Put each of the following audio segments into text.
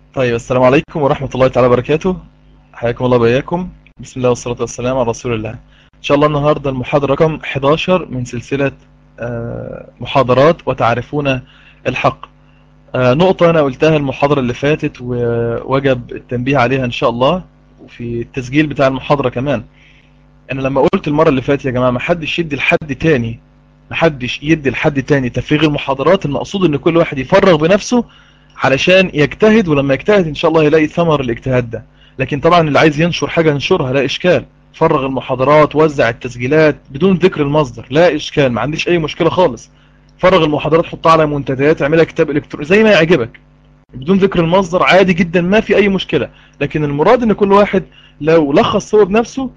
طيب السلام عليكم ورحمة الله تعالى وبركاته حياكم الله وبياكم بسم الله والصلاة والسلام على رسول الله إن شاء الله النهاردة المحاضرة رقم 11 من سلسلة آه، محاضرات وتعرفون الحق آه، نقطة أنا قلتها المحاضرة اللي فاتت ووجب التنبيه عليها إن شاء الله وفي التسجيل بتاع المحاضرة كمان أنا لما قلت المرة اللي فاتت يا جماعة محدش يدي لحد تاني محدش يدي لحد تاني تفريغ المحاضرات المقصود إن كل واحد يفرغ بنفسه علشان يجتهد ولما يجتهد ان شاء الله يلاقي ثمر الاجتهاد ده لكن طبعا اللي عايز ينشر حاجة ينشرها لا اشكال فرغ المحاضرات وزع التسجيلات بدون ذكر المصدر لا اشكال ما عنديش اي مشكلة خالص فرغ المحاضرات حطها على منتديات اعملها كتاب الكتروني زي ما يعجبك بدون ذكر المصدر عادي جدا ما في اي مشكلة لكن المراد ان كل واحد لو لخص هو بنفسه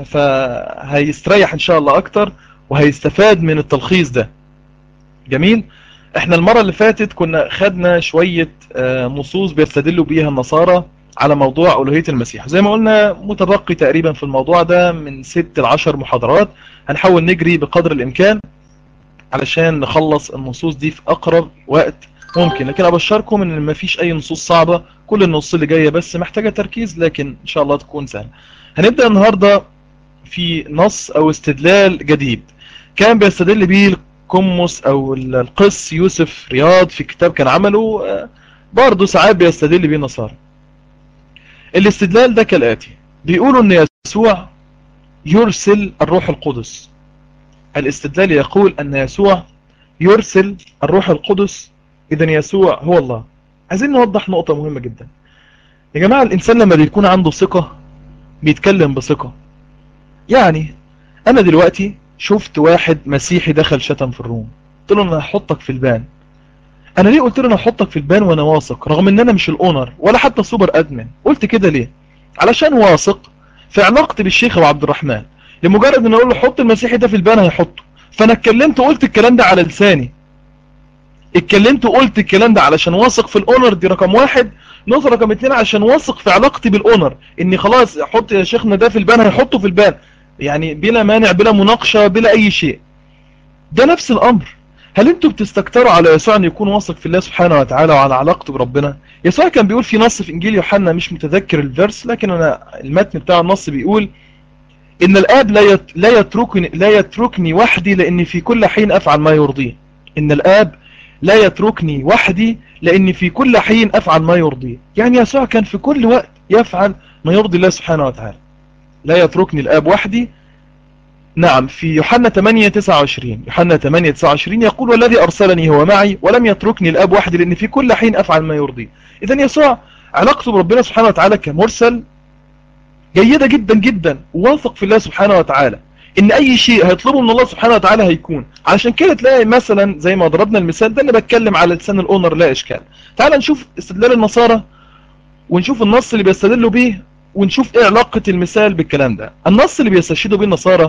فهيستريح ان شاء الله اكتر وهيستفاد من التلخيص ده جميل احنا المرة اللي فاتت كنا خدنا شوية آه، نصوص بيستدلوا بيها النصارى على موضوع ألوهية المسيح زي ما قلنا متبقي تقريبا في الموضوع ده من ست لعشر محاضرات هنحاول نجري بقدر الإمكان علشان نخلص النصوص دي في أقرب وقت ممكن لكن أبشركم إن مفيش أي نصوص صعبة كل النصوص اللي جاية بس محتاجة تركيز لكن إن شاء الله تكون سهلة هنبدأ النهاردة في نص أو استدلال جديد كان بيستدل بيه كمس او القس يوسف رياض في كتاب كان عمله آه، برضه ساعات بيستدل بيه النصارى الاستدلال ده كالآتي بيقولوا ان يسوع يرسل الروح القدس الاستدلال يقول ان يسوع يرسل الروح القدس اذا يسوع هو الله عايزين نوضح نقطة مهمة جدا يا جماعة الانسان لما بيكون عنده ثقة بيتكلم بثقة يعني انا دلوقتي شفت واحد مسيحي دخل شتم في الروم قلت له انا هحطك في البان انا ليه قلت له انا هحطك في البان وانا واثق رغم ان انا مش الاونر ولا حتى سوبر ادمن قلت كده ليه علشان واثق في علاقتي بالشيخ ابو عبد الرحمن لمجرد ان اقول له حط المسيحي ده في البان هيحطه فانا اتكلمت وقلت الكلام ده على لساني اتكلمت وقلت الكلام ده علشان واثق في الاونر دي رقم واحد نقطة رقم اتنين عشان واثق في علاقتي بالاونر اني خلاص حط يا شيخنا ده في البان هيحطه في البان يعني بلا مانع بلا مناقشة بلا اي شيء ده نفس الامر هل انتوا بتستكتروا على يسوع ان يكون واثق في الله سبحانه وتعالى وعلى علاقته بربنا يسوع كان بيقول في نص في انجيل يوحنا مش متذكر الفيرس لكن انا المتن بتاع النص بيقول ان الاب لا يت... لا يتركني لا يتركني وحدي لاني في كل حين افعل ما يرضيه ان الاب لا يتركني وحدي لاني في كل حين افعل ما يرضيه يعني يسوع كان في كل وقت يفعل ما يرضي الله سبحانه وتعالى لا يتركني الآب وحدي نعم في يوحنا 8 29 يوحنا 8 29 يقول والذي أرسلني هو معي ولم يتركني الآب وحدي لأن في كل حين أفعل ما يرضيه إذا يسوع علاقته بربنا سبحانه وتعالى كمرسل جيدة جدا جدا واثق في الله سبحانه وتعالى ان اي شيء هيطلبه من الله سبحانه وتعالى هيكون علشان كده تلاقي مثلا زي ما ضربنا المثال ده انا بتكلم على لسان الاونر لا اشكال تعال نشوف استدلال النصارى ونشوف النص اللي بيستدلوا بيه ونشوف ايه علاقة المثال بالكلام ده النص اللي بيستشهدوا به النصارى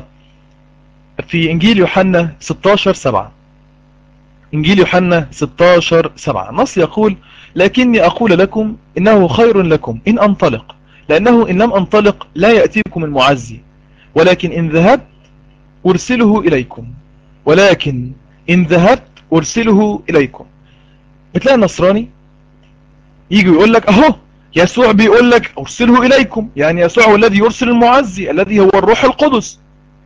في انجيل يوحنا 16 7 انجيل يوحنا 16 7 النص يقول لكني اقول لكم انه خير لكم ان انطلق لانه ان لم انطلق لا يأتيكم المعزي ولكن ان ذهبت ارسله اليكم ولكن ان ذهبت ارسله اليكم بتلاقي النصراني يجي يقول لك اهو يسوع بيقول لك ارسله اليكم يعني يسوع هو الذي يرسل المعزي الذي هو الروح القدس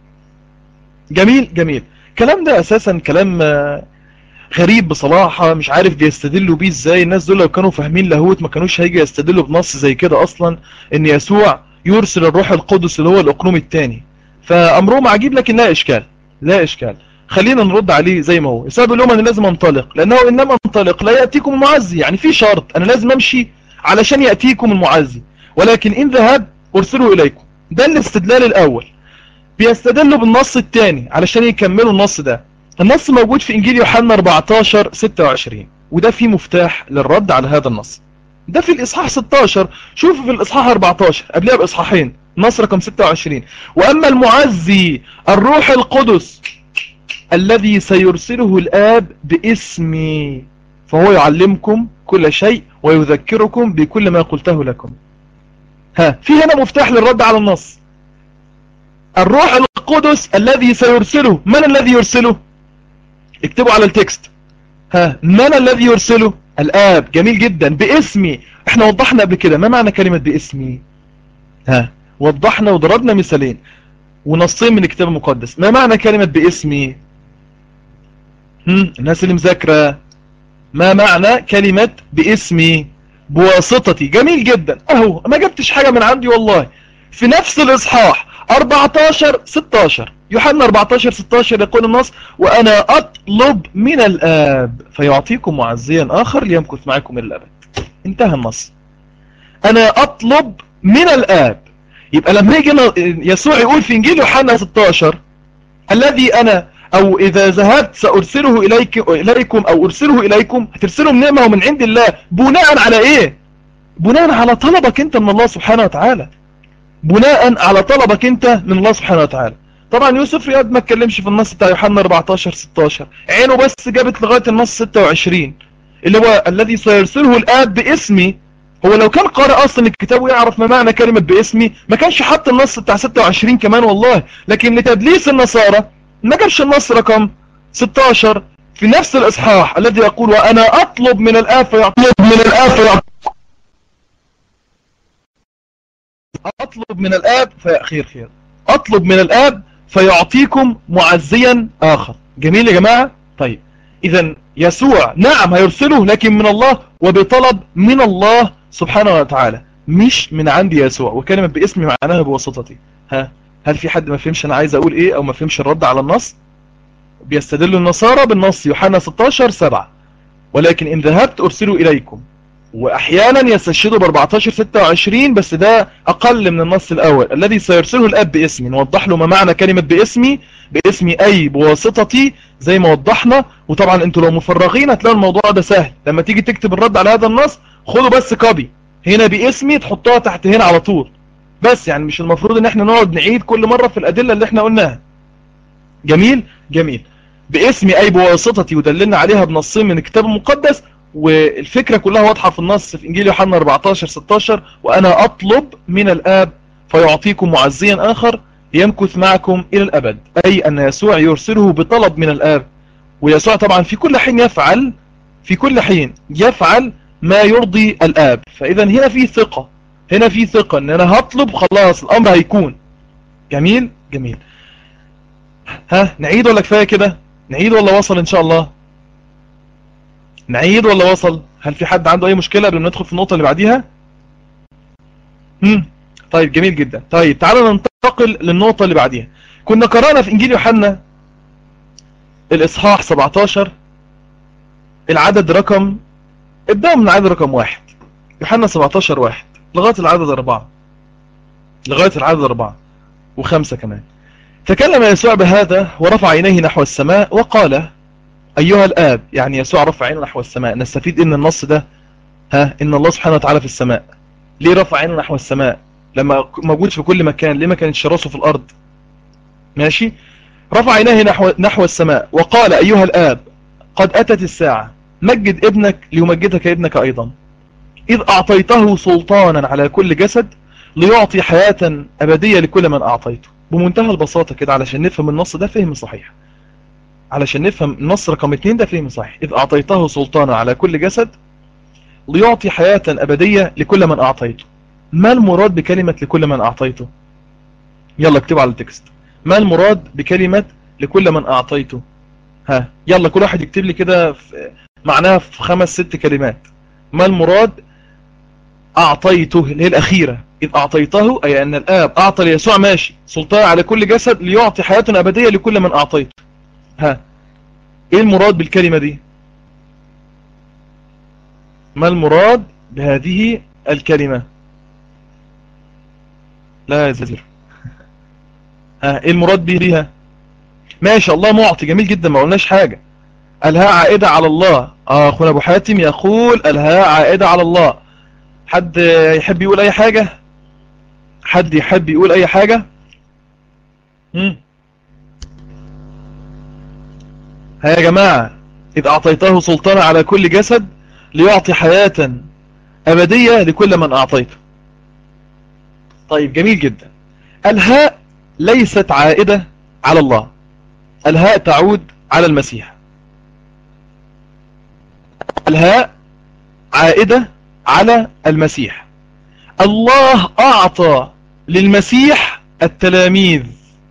جميل جميل كلام ده اساسا كلام غريب بصراحة مش عارف بيستدلوا بيه ازاي الناس دول لو كانوا فاهمين لاهوت ما كانوش هيجي يستدلوا بنص زي كده اصلا ان يسوع يرسل الروح القدس اللي هو الاقنوم الثاني فامرهم عجيب لكن لا اشكال لا اشكال خلينا نرد عليه زي ما هو السبب لهم انا لازم انطلق لانه انما انطلق لا ياتيكم المعزي يعني في شرط انا لازم امشي علشان يأتيكم المعزي ولكن إن ذهب أرسله إليكم ده الاستدلال الأول بيستدلوا بالنص الثاني علشان يكملوا النص ده النص موجود في إنجيل يوحنا 14 26 وده فيه مفتاح للرد على هذا النص ده في الإصحاح 16 شوفوا في الإصحاح 14 قبلها بإصحاحين نص رقم 26 وأما المعزي الروح القدس الذي سيرسله الآب باسمي فهو يعلمكم كل شيء ويذكركم بكل ما قلته لكم ها في هنا مفتاح للرد على النص الروح القدس الذي سيرسله من الذي يرسله اكتبوا على التكست ها من الذي يرسله الآب جميل جدا باسمي احنا وضحنا قبل كده ما معنى كلمة باسمي ها وضحنا وضربنا مثالين ونصين من الكتاب المقدس ما معنى كلمة باسمي هم؟ الناس اللي مذاكرة ما معنى كلمة باسمي بواسطتي جميل جدا اهو ما جبتش حاجة من عندي والله في نفس الاصحاح 14 16 يوحنا 14 16 يقول النص وانا اطلب من الاب فيعطيكم معزيا اخر ليمكث معكم الى الابد انتهى النص انا اطلب من الاب يبقى لما يجي يسوع يقول في انجيل يوحنا 16 الذي انا او اذا ذهبت سارسله اليك اليكم او ارسله اليكم هترسلهم نعمه ومن عند الله بناء على ايه بناء على طلبك انت من الله سبحانه وتعالى بناء على طلبك انت من الله سبحانه وتعالى طبعا يوسف رياض ما اتكلمش في النص بتاع يوحنا 14 16 عينه بس جابت لغايه النص 26 اللي هو الذي سيرسله الاب باسمي هو لو كان قارئ اصلا الكتاب ويعرف ما معنى كلمه باسمي ما كانش حط النص بتاع 26 كمان والله لكن لتدليس النصارى ما جابش النص رقم 16 في نفس الاصحاح الذي يقول وانا اطلب من الاب فيعطيني من الاب فيعطيني اطلب من الاب في خير خير اطلب من الاب فيعطيكم معزيا اخر جميل يا جماعة طيب اذا يسوع نعم هيرسله لكن من الله وبطلب من الله سبحانه وتعالى مش من عند يسوع وكلمة باسمي معناها بواسطتي ها هل في حد ما فهمش انا عايز اقول ايه او ما فهمش الرد على النص بيستدل النصارى بالنص يوحنا 16 7 ولكن ان ذهبت ارسلوا اليكم واحيانا يستشهدوا ب 14 26 بس ده اقل من النص الاول الذي سيرسله الاب باسمي نوضح له ما معنى كلمة باسمي باسمي اي بواسطتي زي ما وضحنا وطبعا انتوا لو مفرغين هتلاقوا الموضوع ده سهل لما تيجي تكتب الرد على هذا النص خدوا بس كوبي هنا باسمي تحطها تحت هنا على طول بس يعني مش المفروض ان احنا نقعد نعيد كل مرة في الادلة اللي احنا قلناها جميل جميل باسمي اي بواسطتي ودللنا عليها بنصين من الكتاب المقدس والفكرة كلها واضحة في النص في انجيل يوحنا 14 16 وانا اطلب من الاب فيعطيكم معزيا اخر يمكث معكم الى الابد اي ان يسوع يرسله بطلب من الاب ويسوع طبعا في كل حين يفعل في كل حين يفعل ما يرضي الاب فاذا هنا في ثقة هنا في ثقة ان انا هطلب خلاص الامر هيكون جميل جميل ها نعيد ولا كفاية كده نعيد ولا وصل ان شاء الله نعيد ولا وصل هل في حد عنده اي مشكلة قبل ما ندخل في النقطة اللي بعديها هم. طيب جميل جدا طيب تعالوا ننتقل للنقطة اللي بعديها كنا قرأنا في انجيل يوحنا الاصحاح 17 العدد رقم ابدأوا من العدد رقم واحد يوحنا 17 واحد لغاية العدد اربعة لغاية العدد اربعة وخمسة كمان تكلم يسوع بهذا ورفع عينيه نحو السماء وقال أيها الآب يعني يسوع رفع عينه نحو السماء نستفيد إن النص ده ها إن الله سبحانه وتعالى في السماء ليه رفع عينه نحو السماء لما موجود في كل مكان ليه ما كانش راسه في الأرض ماشي رفع عينيه نحو, نحو السماء وقال أيها الآب قد أتت الساعة مجد ابنك ليمجدك ابنك أيضا إذ أعطيته سلطانا على كل جسد ليعطي حياة أبدية لكل من أعطيته بمنتهى البساطة كده علشان نفهم النص ده فهم صحيح علشان نفهم النص رقم 2 ده فهم صحيح إذ أعطيته سلطانا على كل جسد ليعطي حياة أبدية لكل من أعطيته ما المراد بكلمة لكل من أعطيته يلا اكتبوا على التكست ما المراد بكلمة لكل من أعطيته ها يلا كل واحد يكتب لي كده معناها في خمس ست كلمات ما المراد أعطيته اللي هي الأخيرة إذ أعطيته أي أن الآب أعطى ليسوع ماشي سلطان على كل جسد ليعطي حياة أبدية لكل من أعطيته ها إيه المراد بالكلمة دي ما المراد بهذه الكلمة لا يزير ها إيه المراد بها ما شاء الله معطي جميل جدا ما قلناش حاجة الها عائدة على الله أخونا أبو حاتم يقول الها عائدة على الله حد يحب يقول اي حاجة حد يحب يقول اي حاجة مم. ها يا جماعة إذ أعطيته سلطانا على كل جسد ليعطي حياة أبدية لكل من أعطيته طيب جميل جدا الهاء ليست عائدة على الله الهاء تعود على المسيح الهاء عائدة على المسيح الله أعطى للمسيح التلاميذ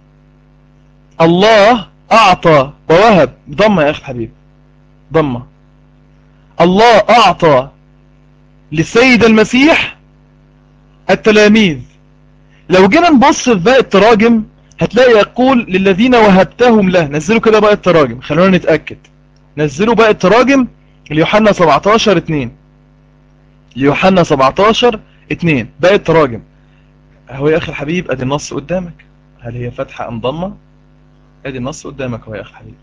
الله أعطى ووهب ضمة يا أخي الحبيب ضمة الله أعطى للسيد المسيح التلاميذ لو جينا نبص في باقي التراجم هتلاقي يقول للذين وهبتهم له نزلوا كده باقي التراجم خلونا نتأكد نزلوا باقي التراجم ليوحنا 17 2 ليوحنا 17 2 باقي التراجم اهو يا اخي الحبيب ادي النص قدامك هل هي فتحة ام ضمة ادي النص قدامك اهو يا اخي الحبيب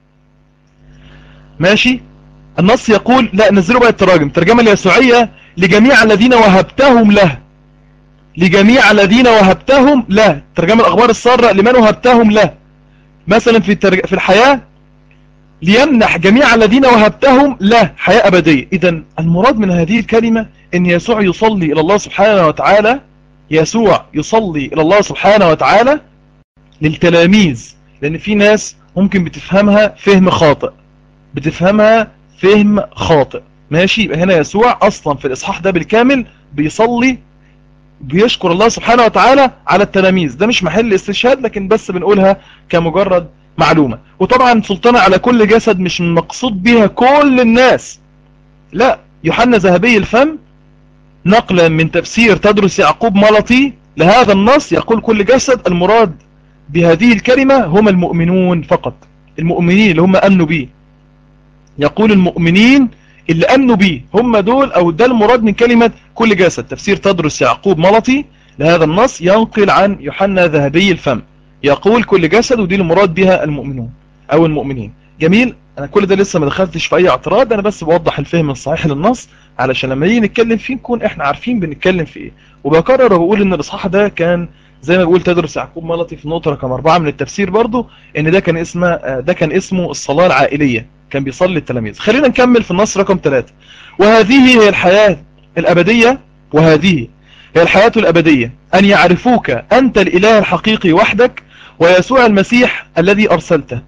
ماشي النص يقول لا نزلوا بقى التراجم الترجمة اليسوعية لجميع الذين وهبتهم له لجميع الذين وهبتهم له ترجمة الأخبار السارة لمن وهبتهم له مثلا في الترج... في الحياة ليمنح جميع الذين وهبتهم له حياة أبدية إذا المراد من هذه الكلمة أن يسوع يصلي إلى الله سبحانه وتعالى يسوع يصلي إلى الله سبحانه وتعالى للتلاميذ لأن في ناس ممكن بتفهمها فهم خاطئ بتفهمها فهم خاطئ ماشي يبقى هنا يسوع أصلا في الإصحاح ده بالكامل بيصلي بيشكر الله سبحانه وتعالى على التلاميذ ده مش محل استشهاد لكن بس بنقولها كمجرد معلومة وطبعا سلطنة على كل جسد مش مقصود بها كل الناس لا يوحنا ذهبي الفم نقلا من تفسير تدرس يعقوب ملطي لهذا النص يقول كل جسد المراد بهذه الكلمة هم المؤمنون فقط المؤمنين اللي هم أمنوا به يقول المؤمنين اللي أمنوا به هم دول أو ده المراد من كلمة كل جسد تفسير تدرس يعقوب ملطي لهذا النص ينقل عن يوحنا ذهبي الفم يقول كل جسد ودي المراد بها المؤمنون أو المؤمنين جميل أنا كل ده لسه ما دخلتش في أي اعتراض أنا بس بوضح الفهم الصحيح للنص علشان لما يجي نتكلم فيه نكون إحنا عارفين بنتكلم في إيه وبكرر وبقول إن الإصحاح ده كان زي ما بقول تدرس يعقوب ملطي في نقطة رقم أربعة من التفسير برضو إن ده كان اسمه ده كان اسمه الصلاة العائلية كان بيصلي التلاميذ خلينا نكمل في النص رقم ثلاثة وهذه هي الحياة الأبدية وهذه هي الحياة الأبدية أن يعرفوك أنت الإله الحقيقي وحدك ويسوع المسيح الذي أرسلته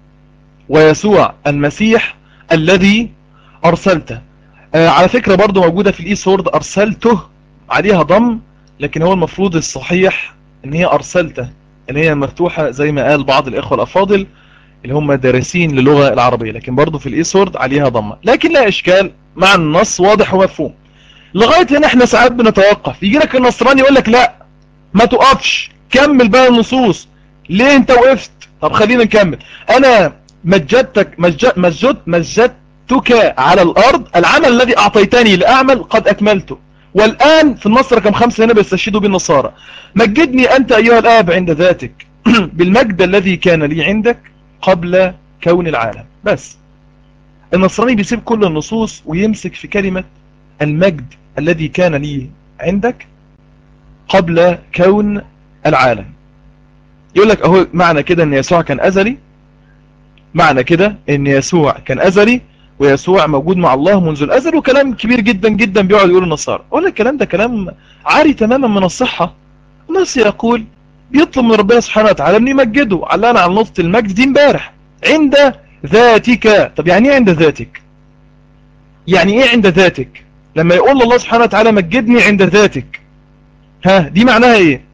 ويسوع المسيح الذي أرسلته آه على فكرة برضو موجودة في الإي سورد أرسلته عليها ضم لكن هو المفروض الصحيح ان هي أرسلته ان هي مفتوحة زي ما قال بعض الإخوة الأفاضل اللي هم دارسين للغة العربية لكن برضو في الإي سورد عليها ضمة لكن لا إشكال مع النص واضح ومفهوم لغاية هنا احنا ساعات بنتوقف يجي لك النصراني يقول لك لا ما تقفش كمل بقى النصوص ليه انت وقفت طب خلينا نكمل انا مجدتك مجد مجد مجدتك على الارض العمل الذي اعطيتني لاعمل قد اكملته والان في النص رقم خمسة هنا بيستشهدوا بالنصارى مجدني انت ايها الاب عند ذاتك بالمجد الذي كان لي عندك قبل كون العالم بس النصراني بيسيب كل النصوص ويمسك في كلمة المجد الذي كان لي عندك قبل كون العالم يقول لك اهو معنى كده ان يسوع كان ازلي معنى كده ان يسوع كان ازلي ويسوع موجود مع الله منذ الازل وكلام كبير جدا جدا بيقعد يقول النصارى اقول لك الكلام ده كلام عاري تماما من الصحة الناس يقول بيطلب من ربنا سبحانه وتعالى ان يمجده علقنا على نقطة المجد دي امبارح عند ذاتك طب يعني ايه عند ذاتك يعني ايه عند ذاتك لما يقول الله سبحانه وتعالى مجدني عند ذاتك ها دي معناها ايه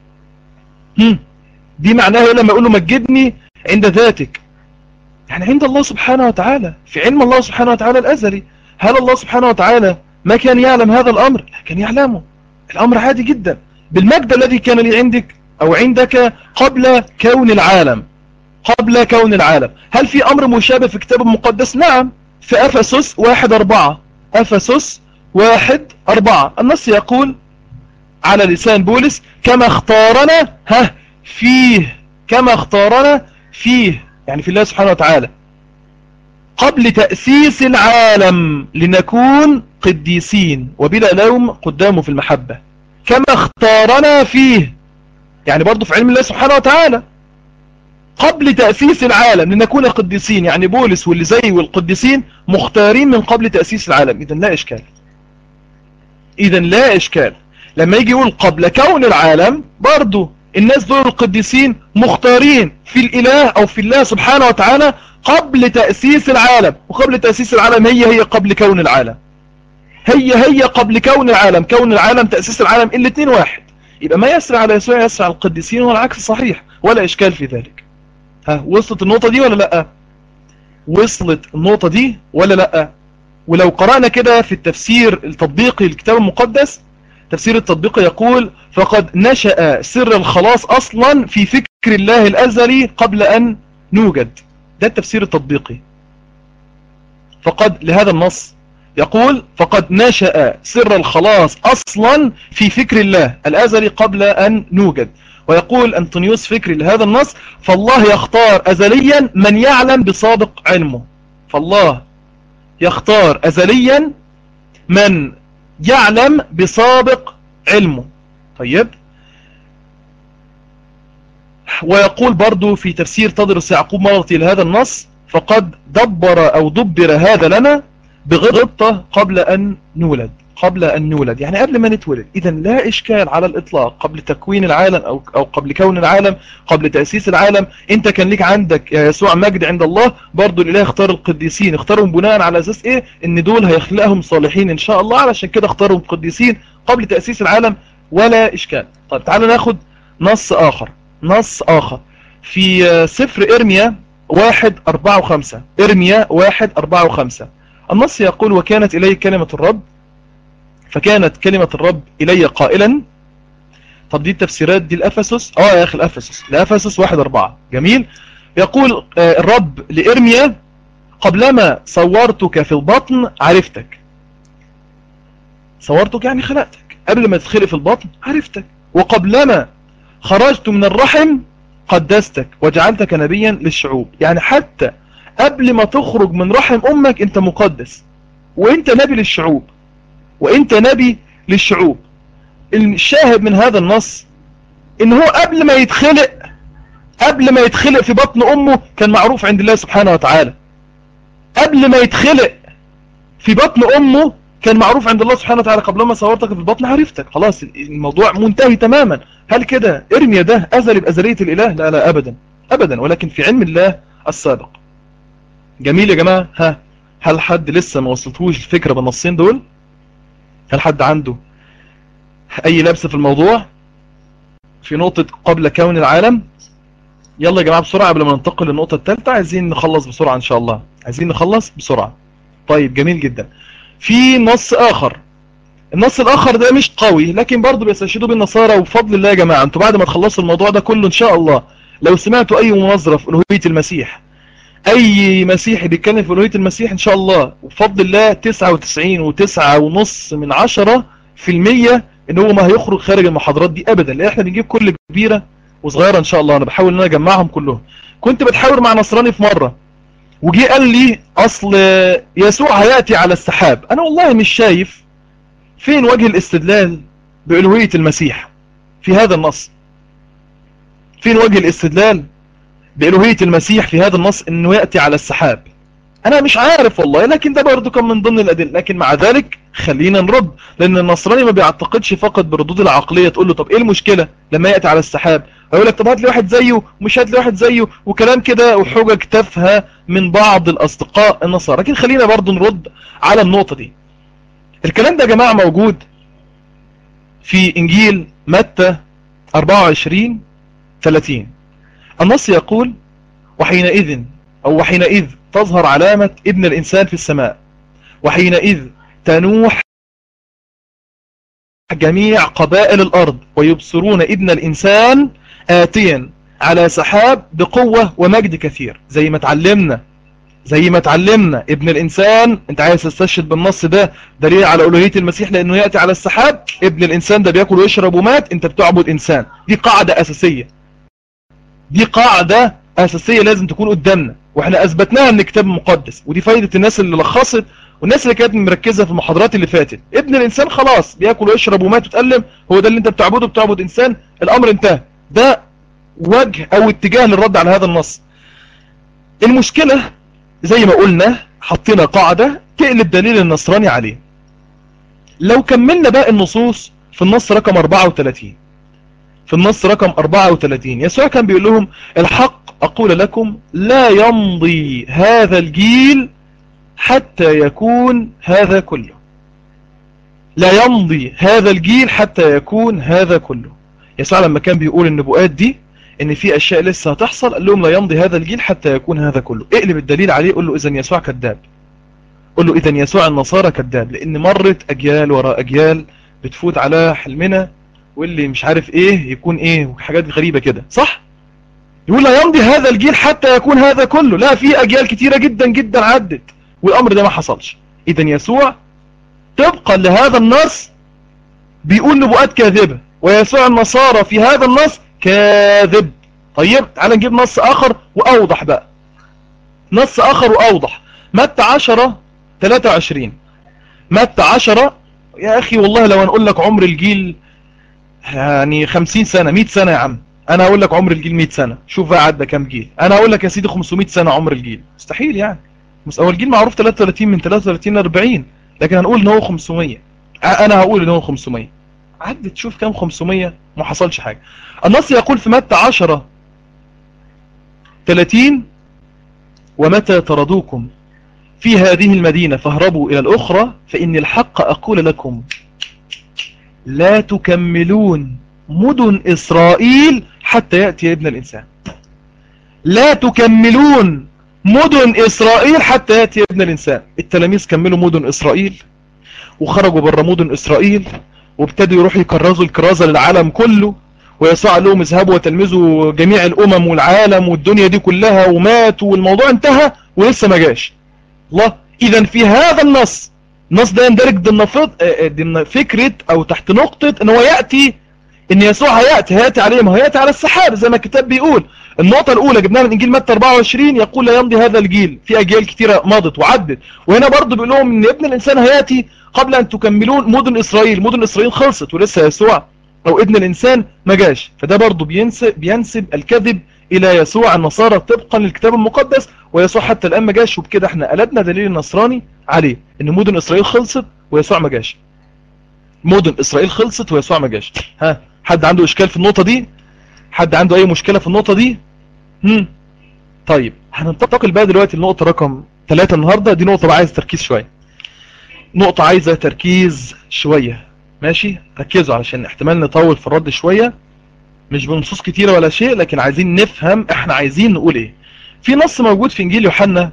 هم دي معناها ايه لما يقول له مجدني عند ذاتك يعني عند الله سبحانه وتعالى في علم الله سبحانه وتعالى الازلي هل الله سبحانه وتعالى ما كان يعلم هذا الامر لا كان يعلمه الامر عادي جدا بالمجد الذي كان لي عندك او عندك قبل كون العالم قبل كون العالم هل في امر مشابه في كتاب المقدس نعم في افسس واحد اربعة افسس واحد اربعة النص يقول على لسان بولس كما اختارنا ها فيه كما اختارنا فيه يعني في الله سبحانه وتعالى قبل تأسيس العالم لنكون قديسين وبلا لوم قدامه في المحبة كما اختارنا فيه يعني برضو في علم الله سبحانه وتعالى قبل تأسيس العالم لنكون قديسين يعني بولس واللي زي والقديسين مختارين من قبل تأسيس العالم إذا لا إشكال إذا لا إشكال لما يجي يقول قبل كون العالم برضو الناس دول القديسين مختارين في الإله أو في الله سبحانه وتعالى قبل تأسيس العالم وقبل تأسيس العالم هي هي قبل كون العالم هي هي قبل كون العالم كون العالم تأسيس العالم الاثنين واحد يبقى ما يسرع على يسوع يسرع على القديسين والعكس صحيح ولا إشكال في ذلك ها وصلت النقطة دي ولا لأ وصلت النقطة دي ولا لأ ولو قرأنا كده في التفسير التطبيقي للكتاب المقدس تفسير التطبيقي يقول فقد نشأ سر الخلاص أصلا في فكر الله الأزلي قبل أن نوجد ده التفسير التطبيقي فقد لهذا النص يقول فقد نشأ سر الخلاص أصلا في فكر الله الأزلي قبل أن نوجد ويقول أنطونيوس فكري لهذا النص فالله يختار أزليا من يعلم بسابق علمه فالله يختار أزليا من يعلم بسابق علمه طيب ويقول برضو في تفسير تدرس يعقوب مرضي لهذا النص فقد دبر أو دبر هذا لنا بغطة قبل أن نولد قبل أن نولد يعني قبل ما نتولد إذا لا إشكال على الإطلاق قبل تكوين العالم أو, أو قبل كون العالم قبل تأسيس العالم أنت كان لك عندك يا يسوع مجد عند الله برضو الإله اختار القديسين اختارهم بناء على أساس إيه إن دول هيخلقهم صالحين إن شاء الله علشان كده اختارهم قديسين قبل تأسيس العالم ولا إشكال طيب تعالوا ناخد نص آخر نص آخر في سفر إرميا واحد أربعة وخمسة إرميا واحد أربعة وخمسة النص يقول وكانت إلي كلمة الرب فكانت كلمة الرب إلي قائلا طب دي التفسيرات دي الأفسس اه يا أخي الأفسس الأفسس واحد أربعة جميل يقول الرب لإرميا قبلما صورتك في البطن عرفتك صورتك يعني خلقتك قبل ما تدخلي في البطن عرفتك وقبلما خرجت من الرحم قدستك وجعلتك نبيا للشعوب يعني حتى قبل ما تخرج من رحم أمك أنت مقدس وأنت نبي للشعوب وأنت نبي للشعوب الشاهد من هذا النص إن هو قبل ما يتخلق قبل ما يتخلق في بطن أمه كان معروف عند الله سبحانه وتعالى قبل ما يتخلق في بطن أمه كان معروف عند الله سبحانه وتعالى قبل ما صورتك في البطن عرفتك خلاص الموضوع منتهي تماما هل كده ارميا ده أزل بأزلية الإله لا لا أبدا أبدا ولكن في علم الله السابق جميل يا جماعة ها هل حد لسه ما وصلتهوش الفكرة بالنصين دول هل حد عنده أي لبس في الموضوع في نقطة قبل كون العالم يلا يا جماعة بسرعة قبل ما ننتقل للنقطة الثالثة عايزين نخلص بسرعة إن شاء الله عايزين نخلص بسرعة طيب جميل جدا في نص آخر النص الآخر ده مش قوي لكن برضه بيستشهدوا بالنصارى وبفضل الله يا جماعة انتوا بعد ما تخلصوا الموضوع ده كله إن شاء الله لو سمعتوا أي مناظرة في ألوهية المسيح أي مسيحي بيتكلم في ألوهية المسيح إن شاء الله وبفضل الله 99 وتسعة ونص من عشرة في المية إن هو ما هيخرج خارج المحاضرات دي أبدا لأن إحنا بنجيب كل كبيرة وصغيرة إن شاء الله أنا بحاول إن أنا أجمعهم كلهم كنت بتحاور مع نصراني في مرة وجي قال لي أصل يسوع هيأتي على السحاب أنا والله مش شايف فين وجه الاستدلال بألوهية المسيح في هذا النص فين وجه الاستدلال بألوهية المسيح في هذا النص انه يأتي على السحاب انا مش عارف والله لكن ده برضو كان من ضمن الادله لكن مع ذلك خلينا نرد لان النصراني ما بيعتقدش فقط بردود العقليه تقول له طب ايه المشكله لما ياتي على السحاب هيقول لك طب هات لي واحد زيه ومش هات لي واحد زيه وكلام كده وحجج تافهه من بعض الاصدقاء النصارى لكن خلينا برضو نرد على النقطه دي الكلام ده يا جماعه موجود في انجيل متى 24 30 النص يقول وحينئذ أو وحينئذ تظهر علامة ابن الإنسان في السماء وحينئذ تنوح جميع قبائل الأرض ويبصرون ابن الإنسان آتيا على سحاب بقوة ومجد كثير زي ما تعلمنا زي ما تعلمنا ابن الإنسان انت عايز تستشهد بالنص ده دليل على ألوهية المسيح لأنه يأتي على السحاب ابن الإنسان ده بيأكل ويشرب ومات انت بتعبد إنسان دي قاعدة أساسية دي قاعدة أساسية لازم تكون قدامنا واحنا أثبتناها من الكتاب المقدس ودي فايدة الناس اللي لخصت والناس اللي كانت مركزة في المحاضرات اللي فاتت ابن الإنسان خلاص بياكل ويشرب ومات وتألم هو ده اللي انت بتعبده بتعبد إنسان الأمر انتهى ده وجه أو اتجاه للرد على هذا النص المشكلة زي ما قلنا حطينا قاعدة تقلب دليل النصراني عليه لو كملنا باقي النصوص في النص رقم 34 في النص رقم 34 يسوع كان بيقول لهم الحق أقول لكم لا يمضي هذا الجيل حتى يكون هذا كله لا يمضي هذا الجيل حتى يكون هذا كله يسوع لما كان بيقول النبوءات دي ان في اشياء لسه هتحصل قال لهم لا يمضي هذا الجيل حتى يكون هذا كله اقلب الدليل عليه قول له اذا يسوع كذاب قول له اذا يسوع النصارى كذاب لان مرت اجيال وراء اجيال بتفوت على حلمنا واللي مش عارف ايه يكون ايه وحاجات غريبة كده صح يقول لا يمضي هذا الجيل حتى يكون هذا كله لا في اجيال كتيرة جدا جدا عدت والامر ده ما حصلش اذا يسوع طبقا لهذا النص بيقول نبوءات كاذبة ويسوع النصارى في هذا النص كاذب طيب تعال نجيب نص اخر واوضح بقى نص اخر واوضح متى 10 23 متى 10 يا اخي والله لو نقول لك عمر الجيل يعني 50 سنة 100 سنة يا عم انا اقول لك عمر الجيل 100 سنة شوف بقى عدى كام جيل انا اقول لك يا سيدي 500 سنة عمر الجيل مستحيل يعني اول الجيل معروف 33 من 33 ل 40 لكن هنقول ان هو 500 انا هقول ان هو 500 عدت تشوف كام 500 ما حصلش حاجة النص يقول في متى 10 30 ومتى طردوكم في هذه المدينة فاهربوا إلى الأخرى فإن الحق أقول لكم لا تكملون مدن إسرائيل حتى يأتي ابن الإنسان لا تكملون مدن إسرائيل حتى يأتي ابن الإنسان التلاميذ كملوا مدن إسرائيل وخرجوا بره مدن إسرائيل وابتدوا يروحوا يكرزوا الكرازة للعالم كله ويسوع قال لهم اذهبوا وتلمذوا جميع الأمم والعالم والدنيا دي كلها وماتوا والموضوع انتهى ولسه ما جاش الله إذا في هذا النص النص ده يندرج ضمن ضمن فكرة أو تحت نقطة ان هو يأتي ان يسوع هيأتي هيأتي عليه ما هيأتي على السحاب زي ما الكتاب بيقول النقطة الأولى جبناها من إنجيل متى 24 يقول لا يمضي هذا الجيل في أجيال كتيرة مضت وعدت وهنا برضه بيقول لهم إن ابن الإنسان هيأتي قبل أن تكملون مدن إسرائيل مدن إسرائيل خلصت ولسه يسوع أو ابن الإنسان ما جاش فده برضه بينسب, بينسب الكذب إلى يسوع النصارى طبقا للكتاب المقدس ويسوع حتى الآن ما جاش وبكده احنا قلبنا دليل النصراني عليه إن مدن إسرائيل خلصت ويسوع ما جاش مدن إسرائيل خلصت ويسوع ما جاش ها حد عنده إشكال في النقطة دي حد عنده أي مشكلة في النقطة دي هم. طيب هننتقل بقى دلوقتي النقطة رقم 3 النهاردة دي نقطة بقى عايزة تركيز شوية نقطة عايزة تركيز شوية ماشي ركزوا علشان احتمال نطول في الرد شوية مش بنصوص كتيرة ولا شيء لكن عايزين نفهم احنا عايزين نقول ايه في نص موجود في انجيل يوحنا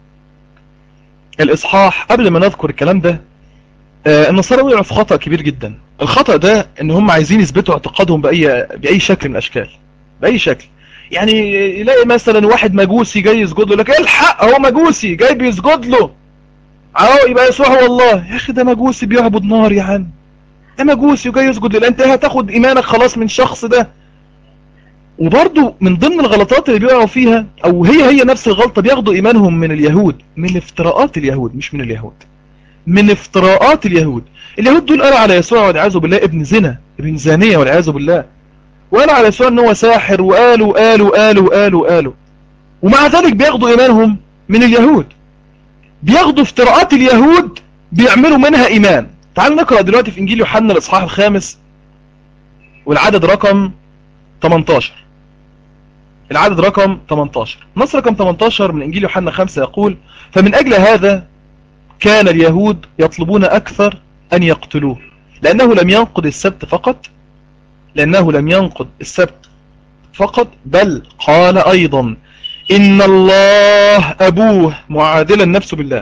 الاصحاح قبل ما نذكر الكلام ده آه النصارى وقعوا في خطأ كبير جدا الخطأ ده ان هم عايزين يثبتوا اعتقادهم بأي, بأي شكل من الاشكال بأي شكل يعني يلاقي مثلا واحد مجوسي جاي يسجد له لك ايه الحق هو مجوسي جاي بيسجد له اهو يبقى يسوع هو الله يا اخي ده مجوسي بيعبد نار يا عم ده مجوسي وجاي يسجد له انت هتاخد ايمانك خلاص من الشخص ده وبرضو من ضمن الغلطات اللي بيقعوا فيها او هي هي نفس الغلطة بياخدوا ايمانهم من اليهود من افتراءات اليهود مش من اليهود من افتراءات اليهود اليهود دول قالوا على يسوع والعياذ بالله ابن زنا ابن زانية والعياذ بالله وقالوا على يسوع ان هو ساحر وقالوا قالوا قالوا قالوا قالوا ومع ذلك بياخدوا ايمانهم من اليهود بياخدوا افتراءات اليهود بيعملوا منها ايمان تعالوا نقرأ دلوقتي في انجيل يوحنا الاصحاح الخامس والعدد رقم 18 العدد رقم 18 نص رقم 18 من انجيل يوحنا 5 يقول فمن اجل هذا كان اليهود يطلبون اكثر ان يقتلوه لانه لم ينقض السبت فقط لانه لم ينقض السبت فقط بل قال ايضا ان الله ابوه معادلا نفسه بالله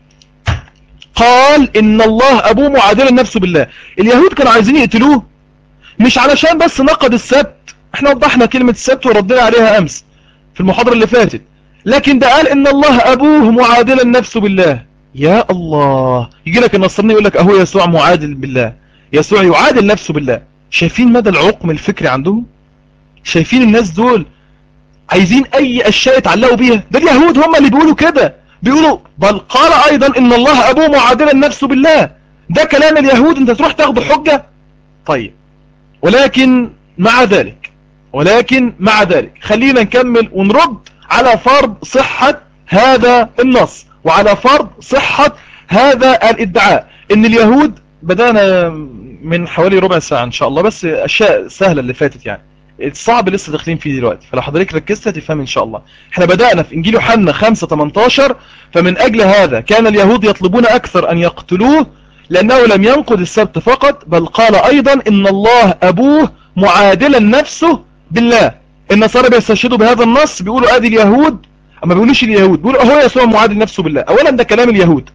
قال ان الله ابوه معادلا نفسه بالله اليهود كانوا عايزين يقتلوه مش علشان بس نقض السبت احنا وضحنا كلمة السبت وردنا عليها امس في المحاضرة اللي فاتت لكن ده قال ان الله ابوه معادلا نفسه بالله يا الله يجي لك النصراني يقول لك اهو يسوع معادل بالله يسوع يعادل نفسه بالله شايفين مدى العقم الفكري عندهم شايفين الناس دول عايزين اي اشياء يتعلقوا بيها ده اليهود هم اللي بيقولوا كده بيقولوا بل قال ايضا ان الله ابوه معادلا نفسه بالله ده كلام اليهود انت تروح تاخد حجة طيب ولكن مع ذلك ولكن مع ذلك خلينا نكمل ونرد على فرض صحة هذا النص وعلى فرض صحة هذا الادعاء ان اليهود بدأنا من حوالي ربع ساعة ان شاء الله بس اشياء سهلة اللي فاتت يعني الصعب لسه داخلين فيه دلوقتي فلو حضرتك ركزت هتفهم ان شاء الله احنا بدأنا في انجيل يوحنا 5 18 فمن اجل هذا كان اليهود يطلبون اكثر ان يقتلوه لأنه لم ينقض السبت فقط بل قال أيضا إن الله أبوه معادلا نفسه بالله النصارى بيستشهدوا بهذا النص بيقولوا ادي اليهود اما بيقولوش اليهود بيقولوا هو يسوع معادل نفسه بالله اولا ده كلام اليهود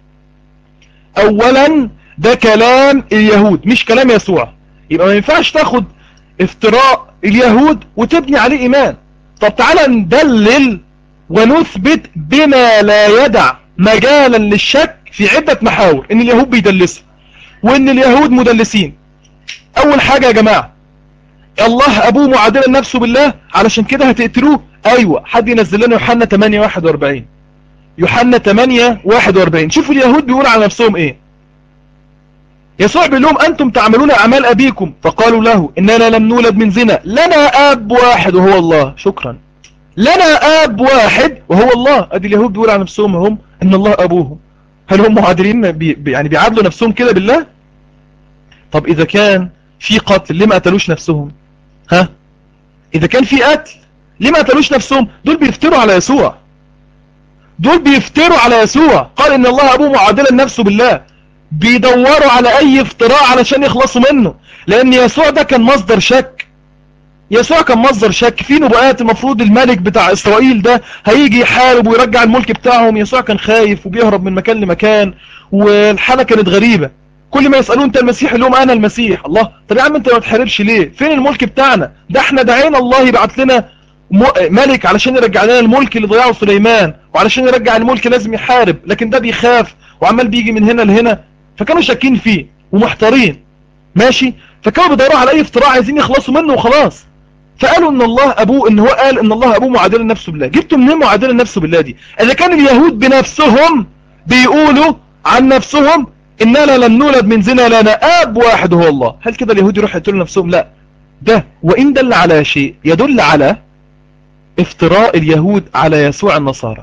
اولا ده كلام اليهود مش كلام يسوع يبقى ما ينفعش تاخد افتراء اليهود وتبني عليه ايمان طب تعالى ندلل ونثبت بما لا يدع مجالا للشك في عدة محاور ان اليهود بيدلسوا وان اليهود مدلسين اول حاجة يا جماعة الله ابوه معادلا نفسه بالله علشان كده هتقتلوه ايوه حد ينزل لنا يوحنا 8 41 يوحنا 8 41 شوفوا اليهود بيقول على نفسهم ايه يسوع بيقول لهم انتم تعملون اعمال ابيكم فقالوا له اننا لم نولد من زنا لنا اب واحد وهو الله شكرا لنا اب واحد وهو الله ادي اليهود بيقول على نفسهم هم ان الله ابوهم هل هم معادلين بي يعني بيعادلوا نفسهم كده بالله طب اذا كان في قتل ليه ما قتلوش نفسهم ها اذا كان في قتل ليه ما قتلوش نفسهم دول بيفتروا على يسوع دول بيفتروا على يسوع قال ان الله ابوه معادلا نفسه بالله بيدوروا على اي افتراء علشان يخلصوا منه لان يسوع ده كان مصدر شك يسوع كان مصدر شك في نبوءات المفروض الملك بتاع اسرائيل ده هيجي يحارب ويرجع الملك بتاعهم يسوع كان خايف وبيهرب من مكان لمكان والحالة كانت غريبة كل ما يسألون انت المسيح اللي هم انا المسيح الله طب يا عم انت ما تحاربش ليه فين الملك بتاعنا ده احنا دعينا الله يبعت لنا ملك علشان يرجع لنا الملك اللي ضيعه سليمان وعلشان يرجع الملك لازم يحارب لكن ده بيخاف وعمال بيجي من هنا لهنا فكانوا شاكين فيه ومحتارين ماشي فكانوا بيدوروا على اي افتراء عايزين يخلصوا منه وخلاص فقالوا ان الله ابوه ان هو قال ان الله ابوه معادل نفسه بالله جبتوا منين معادل نفسه بالله دي اذا كان اليهود بنفسهم بيقولوا عن نفسهم اننا لم نولد من زنا لنا اب واحد هو الله هل كده اليهود يروحوا يقتلوا نفسهم لا ده وان دل على شيء يدل على افتراء اليهود على يسوع النصارى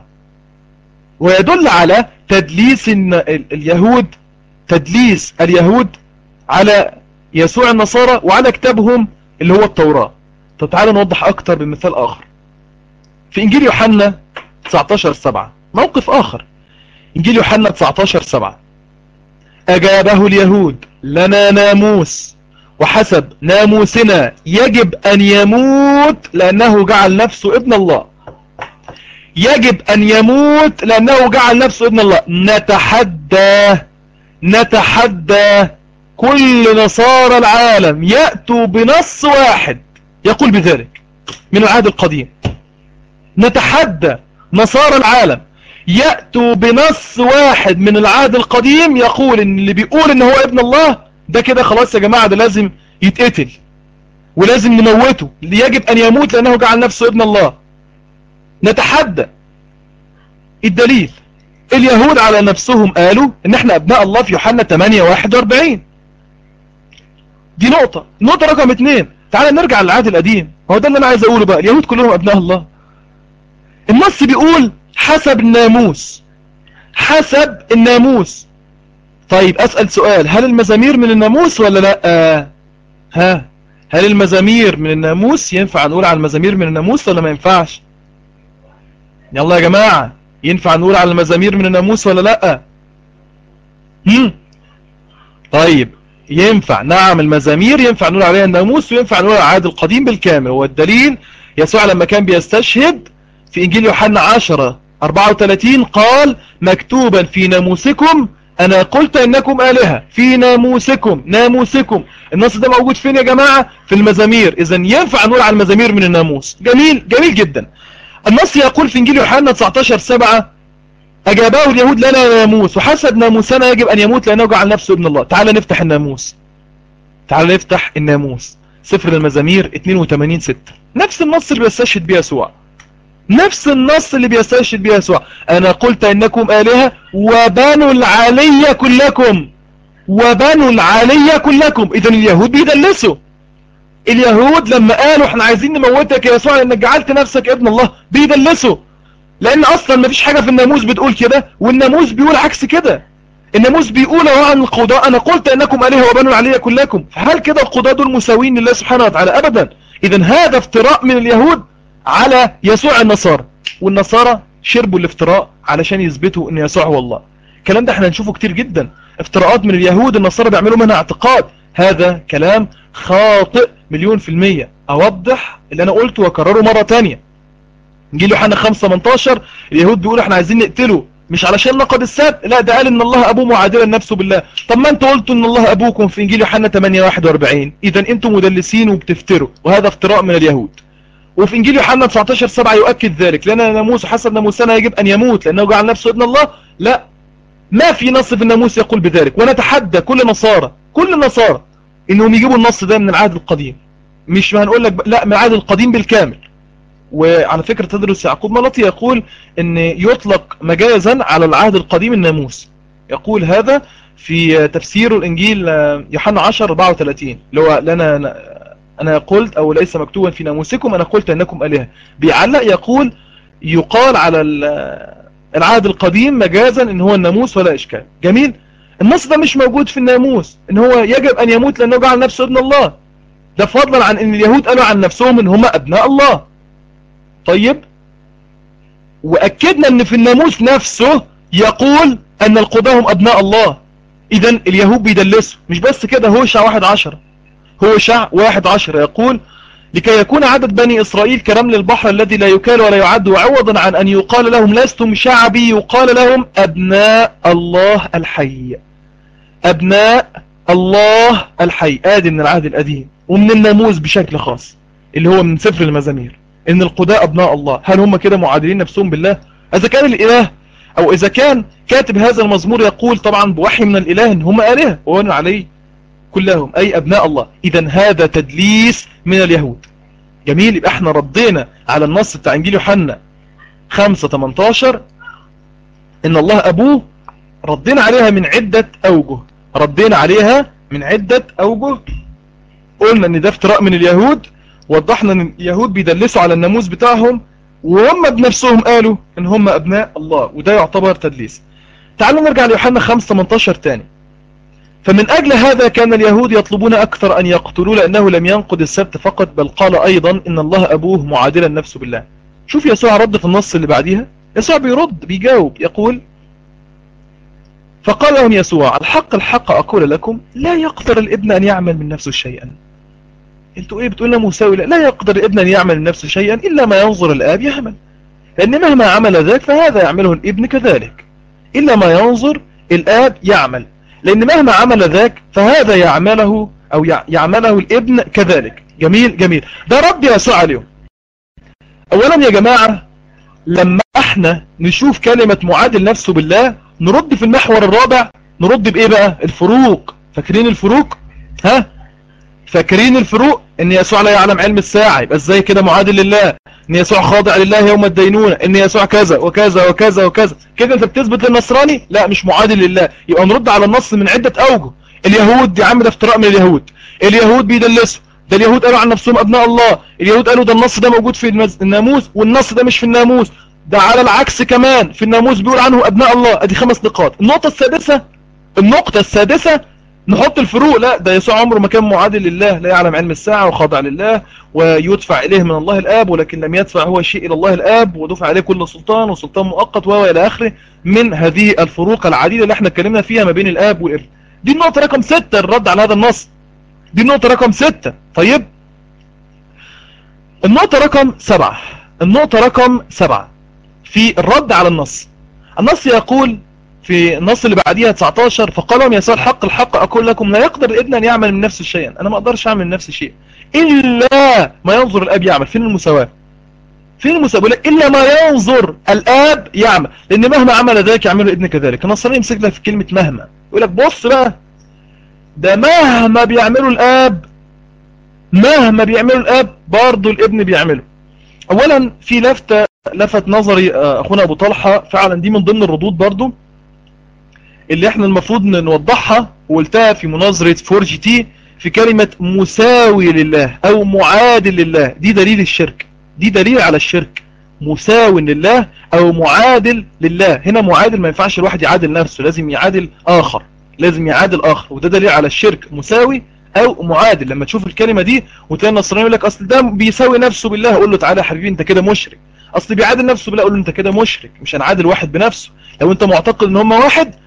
ويدل على تدليس اليهود تدليس اليهود على يسوع النصارى وعلى كتابهم اللي هو التوراة طب تعالى نوضح اكتر بمثال اخر في انجيل يوحنا 19 7 موقف اخر انجيل يوحنا 19 7 اجابه اليهود لنا ناموس وحسب ناموسنا يجب ان يموت لانه جعل نفسه ابن الله يجب ان يموت لانه جعل نفسه ابن الله نتحدى نتحدى كل نصارى العالم يأتوا بنص واحد يقول بذلك من العهد القديم نتحدى نصارى العالم يأتوا بنص واحد من العهد القديم يقول ان اللي بيقول ان هو ابن الله ده كده خلاص يا جماعة ده لازم يتقتل ولازم نموته يجب ان يموت لانه جعل نفسه ابن الله نتحدى الدليل اليهود على نفسهم قالوا ان احنا ابناء الله في يوحنا 8 41 دي نقطة نقطة رقم اتنين تعال نرجع للعهد القديم هو ده اللي انا عايز اقوله بقى اليهود كلهم ابناء الله النص بيقول حسب الناموس حسب الناموس طيب اسأل سؤال هل المزامير من الناموس ولا لا آه. ها هل المزامير من الناموس ينفع نقول على المزامير من الناموس ولا ما ينفعش يلا يا جماعة ينفع نقول على المزامير من الناموس ولا لا هم طيب ينفع نعم المزامير ينفع نقول عليها الناموس وينفع نقول على العهد القديم بالكامل والدليل يسوع لما كان بيستشهد في انجيل يوحنا 10 34 قال مكتوبا في ناموسكم انا قلت انكم الهه في ناموسكم ناموسكم النص ده موجود فين يا جماعة في المزامير اذا ينفع نقول على المزامير من الناموس جميل جميل جدا النص يقول في انجيل يوحنا 19 7 اجابه اليهود لنا ناموس وحسب ناموسنا يجب ان يموت لانه جعل نفسه ابن الله تعال نفتح الناموس تعال نفتح الناموس سفر المزامير 82 6 نفس النص اللي بيستشهد بيه يسوع نفس النص اللي بيستشهد بيه يسوع انا قلت انكم الهه وبنو العلي كلكم وبنو العلي كلكم اذا اليهود بيدلسوا اليهود لما قالوا احنا عايزين نموتك يا يسوع لانك جعلت نفسك ابن الله بيدلسوا لان اصلا ما فيش حاجة في الناموس بتقول كده والناموس بيقول عكس كده الناموس بيقول هو عن القضاء انا قلت انكم اليه وبنو العلي كلكم فهل كده القضاء دول مساوين لله سبحانه وتعالى ابدا اذا هذا افتراء من اليهود على يسوع النصارى والنصارى شربوا الافتراء علشان يثبتوا ان يسوع هو الله الكلام ده احنا هنشوفه كتير جدا افتراءات من اليهود النصارى بيعملوا منها اعتقاد هذا كلام خاطئ مليون في المية اوضح اللي انا قلته واكرره مرة تانية انجيل يوحنا 5 18 اليهود بيقولوا احنا عايزين نقتله مش علشان نقد السبت لا ده قال ان الله ابوه معادلا نفسه بالله طب ما انتوا قلتوا ان الله ابوكم في انجيل يوحنا 8 41 اذا انتم مدلسين وبتفتروا وهذا افتراء من اليهود وفي انجيل يوحنا 19 7 يؤكد ذلك لان ناموس حسب ناموسنا يجب ان يموت لانه جعل نفسه ابن الله لا ما في نص في الناموس يقول بذلك ونتحدى كل نصارى كل النصارى انهم يجيبوا النص ده من العهد القديم مش هنقول لك لا من العهد القديم بالكامل وعلى فكرة تدرس يعقوب ملطي يقول ان يطلق مجازا على العهد القديم الناموس يقول هذا في تفسير الانجيل يوحنا 10 34 اللي هو لنا انا قلت او ليس مكتوبا في ناموسكم انا قلت انكم الهه بيعلق يقول يقال على العهد القديم مجازا ان هو الناموس ولا اشكال جميل النص ده مش موجود في الناموس ان هو يجب ان يموت لانه جعل نفسه ابن الله ده فضلا عن ان اليهود قالوا عن نفسهم ان هم ابناء الله طيب واكدنا ان في الناموس نفسه يقول ان القضاة هم ابناء الله اذا اليهود بيدلسوا مش بس كده هوشع واحد عشر هوشع واحد عشر يقول لكي يكون عدد بني إسرائيل كرمل البحر الذي لا يكال ولا يعد وعوضا عن أن يقال لهم لستم شعبي يقال لهم أبناء الله الحي أبناء الله الحي آدي من العهد القديم ومن الناموس بشكل خاص اللي هو من سفر المزامير إن القداء أبناء الله هل هم كده معادلين نفسهم بالله إذا كان الإله أو إذا كان كاتب هذا المزمور يقول طبعا بوحي من الإله إن هم آلهة وأنا عليه كلهم أي أبناء الله إذا هذا تدليس من اليهود جميل يبقى احنا ردينا على النص بتاع انجيل يوحنا 5 18 ان الله ابوه ردينا عليها من عدة اوجه ردينا عليها من عدة اوجه قلنا ان ده افتراء من اليهود وضحنا ان اليهود بيدلسوا على الناموس بتاعهم وهم بنفسهم قالوا ان هم ابناء الله وده يعتبر تدليس تعالوا نرجع ليوحنا 5 18 تاني فمن أجل هذا كان اليهود يطلبون أكثر أن يقتلوا لأنه لم ينقض السبت فقط بل قال أيضا إن الله أبوه معادلا نفسه بالله شوف يسوع رد في النص اللي بعديها يسوع بيرد بيجاوب يقول فقال لهم يسوع الحق الحق أقول لكم لا يقدر الابن أن يعمل من نفسه شيئا انتوا ايه بتقولنا مساوي لا, لا يقدر الابن أن يعمل من نفسه شيئا إلا ما ينظر الآب يعمل لأن مهما عمل ذاك فهذا يعمله الابن كذلك إلا ما ينظر الآب يعمل لأن مهما عمل ذاك فهذا يعمله أو يعمله الابن كذلك جميل جميل ده رد يسوع عليهم أولا يا جماعة لما احنا نشوف كلمة معادل نفسه بالله نرد في المحور الرابع نرد بإيه بقى الفروق فاكرين الفروق ها فاكرين الفروق ان يسوع لا يعلم علم الساعة يبقى ازاي كده معادل لله ان يسوع خاضع لله يوم الدينونة ان يسوع كذا وكذا وكذا وكذا كده انت بتثبت للنصراني لا مش معادل لله يبقى نرد على النص من عدة اوجه اليهود دي عم ده افتراء من اليهود اليهود بيدلسوا ده اليهود قالوا عن نفسهم ابناء الله اليهود قالوا ده النص ده موجود في الناموس والنص ده مش في الناموس ده على العكس كمان في الناموس بيقول عنه ابناء الله ادي خمس نقاط النقطة السادسة النقطة السادسة نحط الفروق لا ده يسوع عمره ما كان معادل لله لا يعلم علم الساعة وخاضع لله ويدفع إليه من الله الآب ولكن لم يدفع هو شيء إلى الله الآب ودفع عليه كل سلطان وسلطان مؤقت وهو إلى آخره من هذه الفروق العديدة اللي احنا اتكلمنا فيها ما بين الآب والابن دي النقطة رقم ستة الرد على هذا النص دي النقطة رقم ستة طيب النقطة رقم سبعة النقطة رقم سبعة في الرد على النص النص يقول في النص اللي بعديها 19 فقال لهم يسوع الحق الحق أقول لكم لا يقدر الابن أن يعمل من نفسه شيئا أنا ما أقدرش أعمل من نفسي شيء إلا ما ينظر الأب يعمل فين المساواة فين المساواة إلا ما ينظر الآب يعمل لأن مهما عمل ذلك يعمل الابن كذلك النصراني يمسك لها في كلمة مهما يقول لك بص بقى ده مهما بيعمله الآب مهما بيعمله الآب برضه الابن بيعمله أولا في لفتة لفت نظري أخونا أبو طلحة فعلا دي من ضمن الردود برضه اللي احنا المفروض نوضحها وقلتها في مناظرة 4 جي تي في كلمة مساوي لله او معادل لله دي دليل الشرك دي دليل على الشرك مساوي لله او معادل لله هنا معادل ما ينفعش الواحد يعادل نفسه لازم يعادل اخر لازم يعادل اخر وده دليل على الشرك مساوي او معادل لما تشوف الكلمة دي وتلاقي النصراني يقول لك اصل ده بيساوي نفسه بالله قول له تعالى يا حبيبي انت كده مشرك اصل بيعادل نفسه بالله قول له انت كده مشرك مش هنعادل واحد بنفسه لو انت معتقد ان هم واحد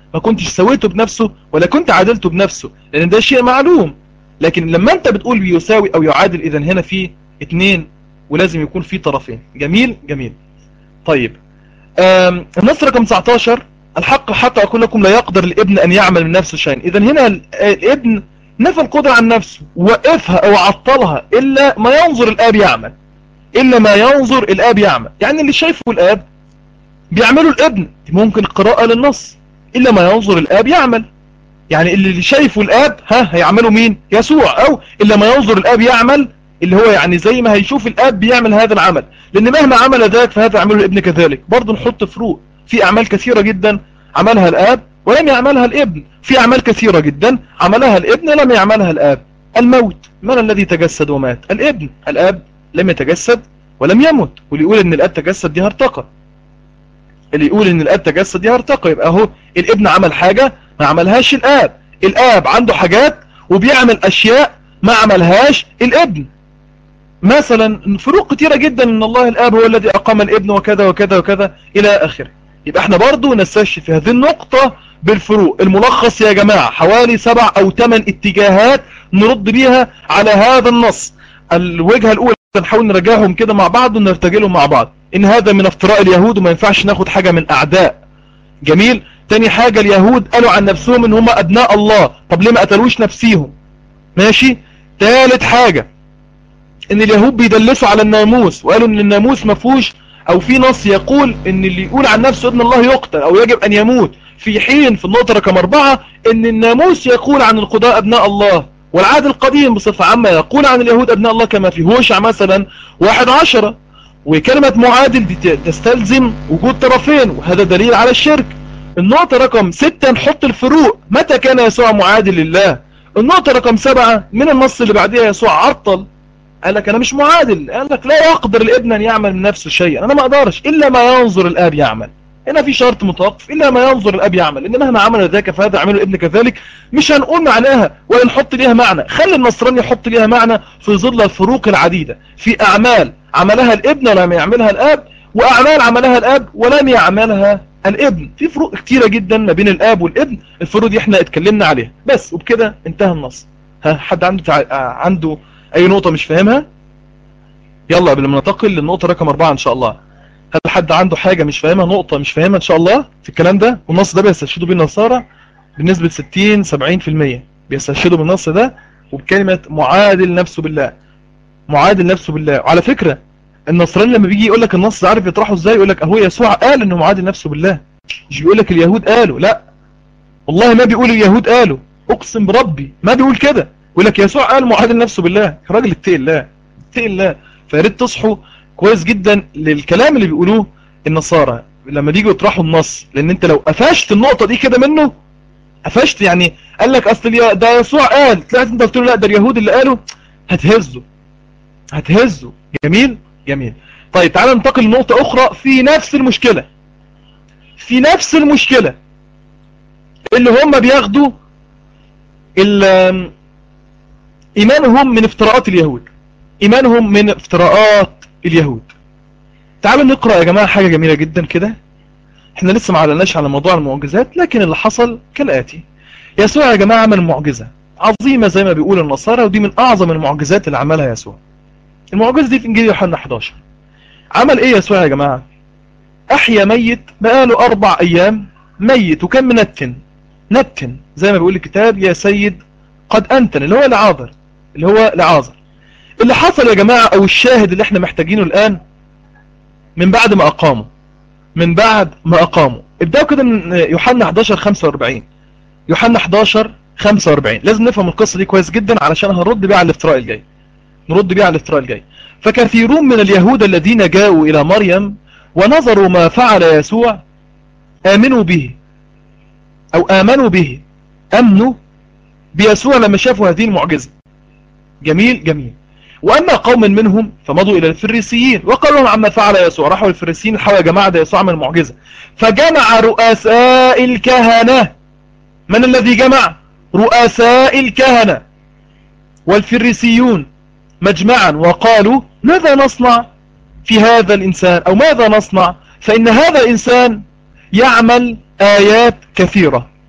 ما كنتش سويته بنفسه ولا كنت عادلته بنفسه لان ده شيء معلوم لكن لما انت بتقول بيساوي او يعادل اذا هنا في اتنين ولازم يكون في طرفين جميل جميل طيب النص رقم 19 الحق حتى أقول لكم لا يقدر الابن أن يعمل من نفسه شيئا إذا هنا الابن نفى القدرة عن نفسه وقفها أو عطلها إلا ما ينظر الآب يعمل إلا ما ينظر الآب يعمل يعني اللي شايفه الآب بيعمله الابن ممكن القراءة للنص إلا ما ينظر الآب يعمل يعني اللي شايفه الآب ها هيعمله مين يسوع أو إلا ما ينظر الآب يعمل اللي هو يعني زي ما هيشوف الاب بيعمل هذا العمل لان مهما عمل ذاك فهذا يعمله الابن كذلك برضه نحط فروق في اعمال كثيرة جدا عملها الاب ولم يعملها الابن في اعمال كثيرة جدا عملها الابن لم يعملها الاب الموت من الذي تجسد ومات الابن الاب لم يتجسد ولم يمت واللي يقول ان الاب تجسد دي هرتقى اللي يقول ان الاب تجسد دي هرتقى يبقى اهو الابن عمل حاجة ما عملهاش الاب الاب عنده حاجات وبيعمل اشياء ما عملهاش الابن مثلا فروق كتيرة جدا ان الله الاب هو الذي اقام الابن وكذا وكذا وكذا الى اخره يبقى احنا برضو نستشف في هذه النقطة بالفروق الملخص يا جماعة حوالي سبع او ثمان اتجاهات نرد بيها على هذا النص الوجهة الاولى نحاول نراجعهم كده مع بعض ونرتجلهم مع بعض ان هذا من افتراء اليهود وما ينفعش ناخد حاجة من اعداء جميل تاني حاجة اليهود قالوا عن نفسهم ان هم ابناء الله طب ليه ما قتلوش نفسيهم ماشي تالت حاجة ان اليهود بيدلسوا على الناموس وقالوا ان الناموس ما فيهوش او في نص يقول ان اللي يقول عن نفسه ابن الله يقتل او يجب ان يموت في حين في النقطة رقم اربعة ان الناموس يقول عن القضاء ابناء الله والعهد القديم بصفة عامة يقول عن اليهود ابناء الله كما في هوشع مثلا واحد عشرة وكلمة معادل دي تستلزم وجود طرفين وهذا دليل على الشرك النقطة رقم ستة نحط الفروق متى كان يسوع معادل لله النقطة رقم سبعة من النص اللي بعدها يسوع عرطل قال لك انا مش معادل قال لك لا يقدر الابن ان يعمل من نفسه شيئا انا ما اقدرش الا ما ينظر الاب يعمل هنا في شرط متوقف الا ما ينظر الاب يعمل ان مهما عمل ذاك فهذا يعمله الابن كذلك مش هنقول معناها ولا نحط ليها معنى خلي النصراني يحط ليها معنى في ظل الفروق العديدة في اعمال عملها الابن ولم يعملها الاب واعمال عملها الاب ولم يعملها الابن في فروق كتيرة جدا ما بين الاب والابن الفروق دي احنا اتكلمنا عليها بس وبكده انتهى النص ها حد عنده تع... عنده اي نقطة مش فاهمها يلا قبل ما ننتقل للنقطة رقم اربعة ان شاء الله هل حد عنده حاجة مش فاهمها نقطة مش فاهمها ان شاء الله في الكلام ده والنص ده بيستشهدوا بيه النصارى بنسبة 60 70% بيستشهدوا بالنص ده وبكلمة معادل نفسه بالله معادل نفسه بالله وعلى فكرة النصراني لما بيجي يقول لك النص عارف يطرحه ازاي يقول لك اهو يسوع قال انه معادل نفسه بالله مش بيقول لك اليهود قالوا لا والله ما بيقول اليهود قالوا اقسم بربي ما بيقول كده يقول لك يسوع قال معادل نفسه بالله يا راجل اتقي الله اتقي الله فياريت تصحوا كويس جدا للكلام اللي بيقولوه النصارى لما بيجوا يطرحوا النص لان انت لو قفشت النقطة دي كده منه قفشت يعني قال لك اصل ده يسوع قال طلعت انت قلت له لا ده اليهود اللي قالوا هتهزه هتهزه جميل جميل طيب تعالى ننتقل لنقطة اخرى في نفس المشكلة في نفس المشكلة اللي هم بياخدوا إيمانهم من افتراءات اليهود إيمانهم من افتراءات اليهود تعالوا نقرأ يا جماعة حاجة جميلة جدا كده احنا لسه ما علناش على موضوع المعجزات لكن اللي حصل كالآتي يسوع يا جماعة عمل معجزة عظيمة زي ما بيقول النصارى ودي من أعظم المعجزات اللي عملها يسوع المعجزة دي في إنجيل يوحنا 11 عمل إيه يسوع يا جماعة أحيا ميت بقاله أربع أيام ميت وكان منتن نتن زي ما بيقول الكتاب يا سيد قد أنتن اللي هو لعاذر اللي هو لعاذر اللي حصل يا جماعة او الشاهد اللي احنا محتاجينه الان من بعد ما اقاموا من بعد ما اقاموا ابدأوا كده من يوحنا 11 45 يوحنا 11 45 لازم نفهم القصة دي كويس جدا علشان هنرد بيها على الافتراء الجاي نرد بيها على الافتراء الجاي فكثيرون من اليهود الذين جاءوا الى مريم ونظروا ما فعل يسوع امنوا به او امنوا به امنوا بيسوع لما شافوا هذه المعجزة جميل جميل وأما قوم منهم فمضوا إلى الفريسيين وقالوا لهم عما فعل يسوع راحوا الفريسيين حاول يا جماعة ده يسوع عمل معجزة فجمع رؤساء الكهنة من الذي جمع رؤساء الكهنة والفريسيون مجمعا وقالوا ماذا نصنع في هذا الإنسان أو ماذا نصنع فإن هذا الإنسان يعمل آيات كثيرة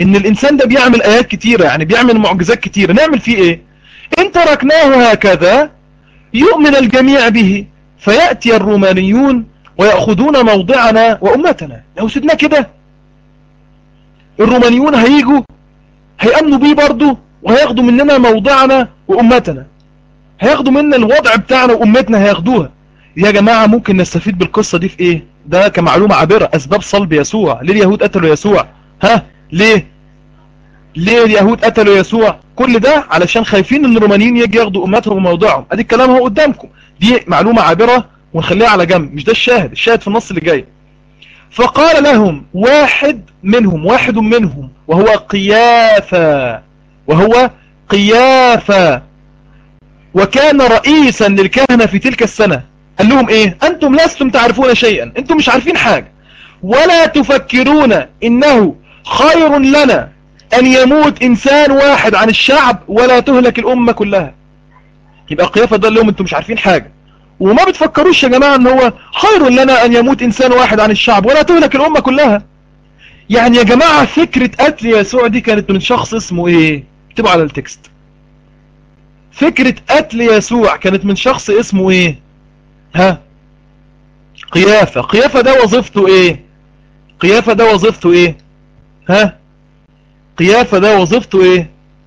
ان الانسان ده بيعمل ايات كتيرة يعني بيعمل معجزات كتيرة نعمل فيه ايه ان تركناه هكذا يؤمن الجميع به فيأتي الرومانيون ويأخذون موضعنا وأمتنا لو سيدنا كده الرومانيون هيجوا هيأمنوا بيه برضو وهياخدوا مننا موضعنا وأمتنا هياخدوا منا الوضع بتاعنا وأمتنا هياخدوها يا جماعة ممكن نستفيد بالقصة دي في ايه ده كمعلومة عابرة اسباب صلب يسوع ليه اليهود قتلوا يسوع ها ليه ليه اليهود قتلوا يسوع كل ده علشان خايفين ان الرومانيين يجي ياخدوا امتهم وموضعهم ادي الكلام اهو قدامكم دي معلومة عابرة ونخليها على جنب مش ده الشاهد الشاهد في النص اللي جاي فقال لهم واحد منهم واحد منهم وهو قيافة وهو قيافة وكان رئيسا للكهنة في تلك السنة قال لهم ايه انتم لستم تعرفون شيئا انتم مش عارفين حاجة ولا تفكرون انه خير لنا ان يموت انسان واحد عن الشعب ولا تهلك الامة كلها يبقى قيافة ده لهم انتم مش عارفين حاجة وما بتفكروش يا جماعة ان هو خير لنا ان يموت انسان واحد عن الشعب ولا تهلك الامة كلها يعني يا جماعة فكرة قتل يسوع دي كانت من شخص اسمه ايه اكتبوا على التكست فكرة قتل يسوع كانت من شخص اسمه ايه ها قيافة قيافة ده وظيفته ايه قيافة ده وظيفته ايه ها قيافة ده وظيفته ايه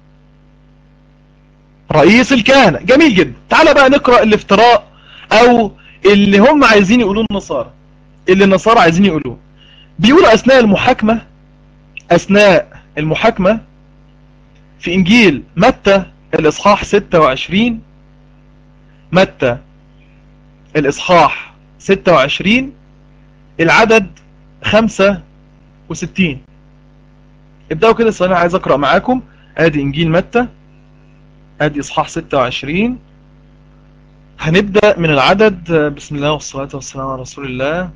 رئيس الكهنة جميل جدا تعال بقى نقرأ الافتراء او اللي هم عايزين يقولوه النصارى اللي النصارى عايزين يقولوه بيقولوا اثناء المحاكمة اثناء المحاكمة في انجيل متى الاصحاح 26 متى الاصحاح 26 العدد 65 ابدأوا كده ثواني عايز اقرأ معاكم ادي انجيل متى ادي اصحاح 26 هنبدأ من العدد بسم الله والصلاة والسلام على رسول الله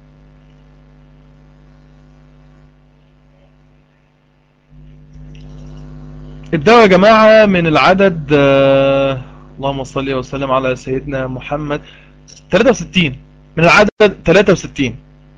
ابدأوا يا جماعة من العدد اللهم صل وسلم على سيدنا محمد 63 من العدد 63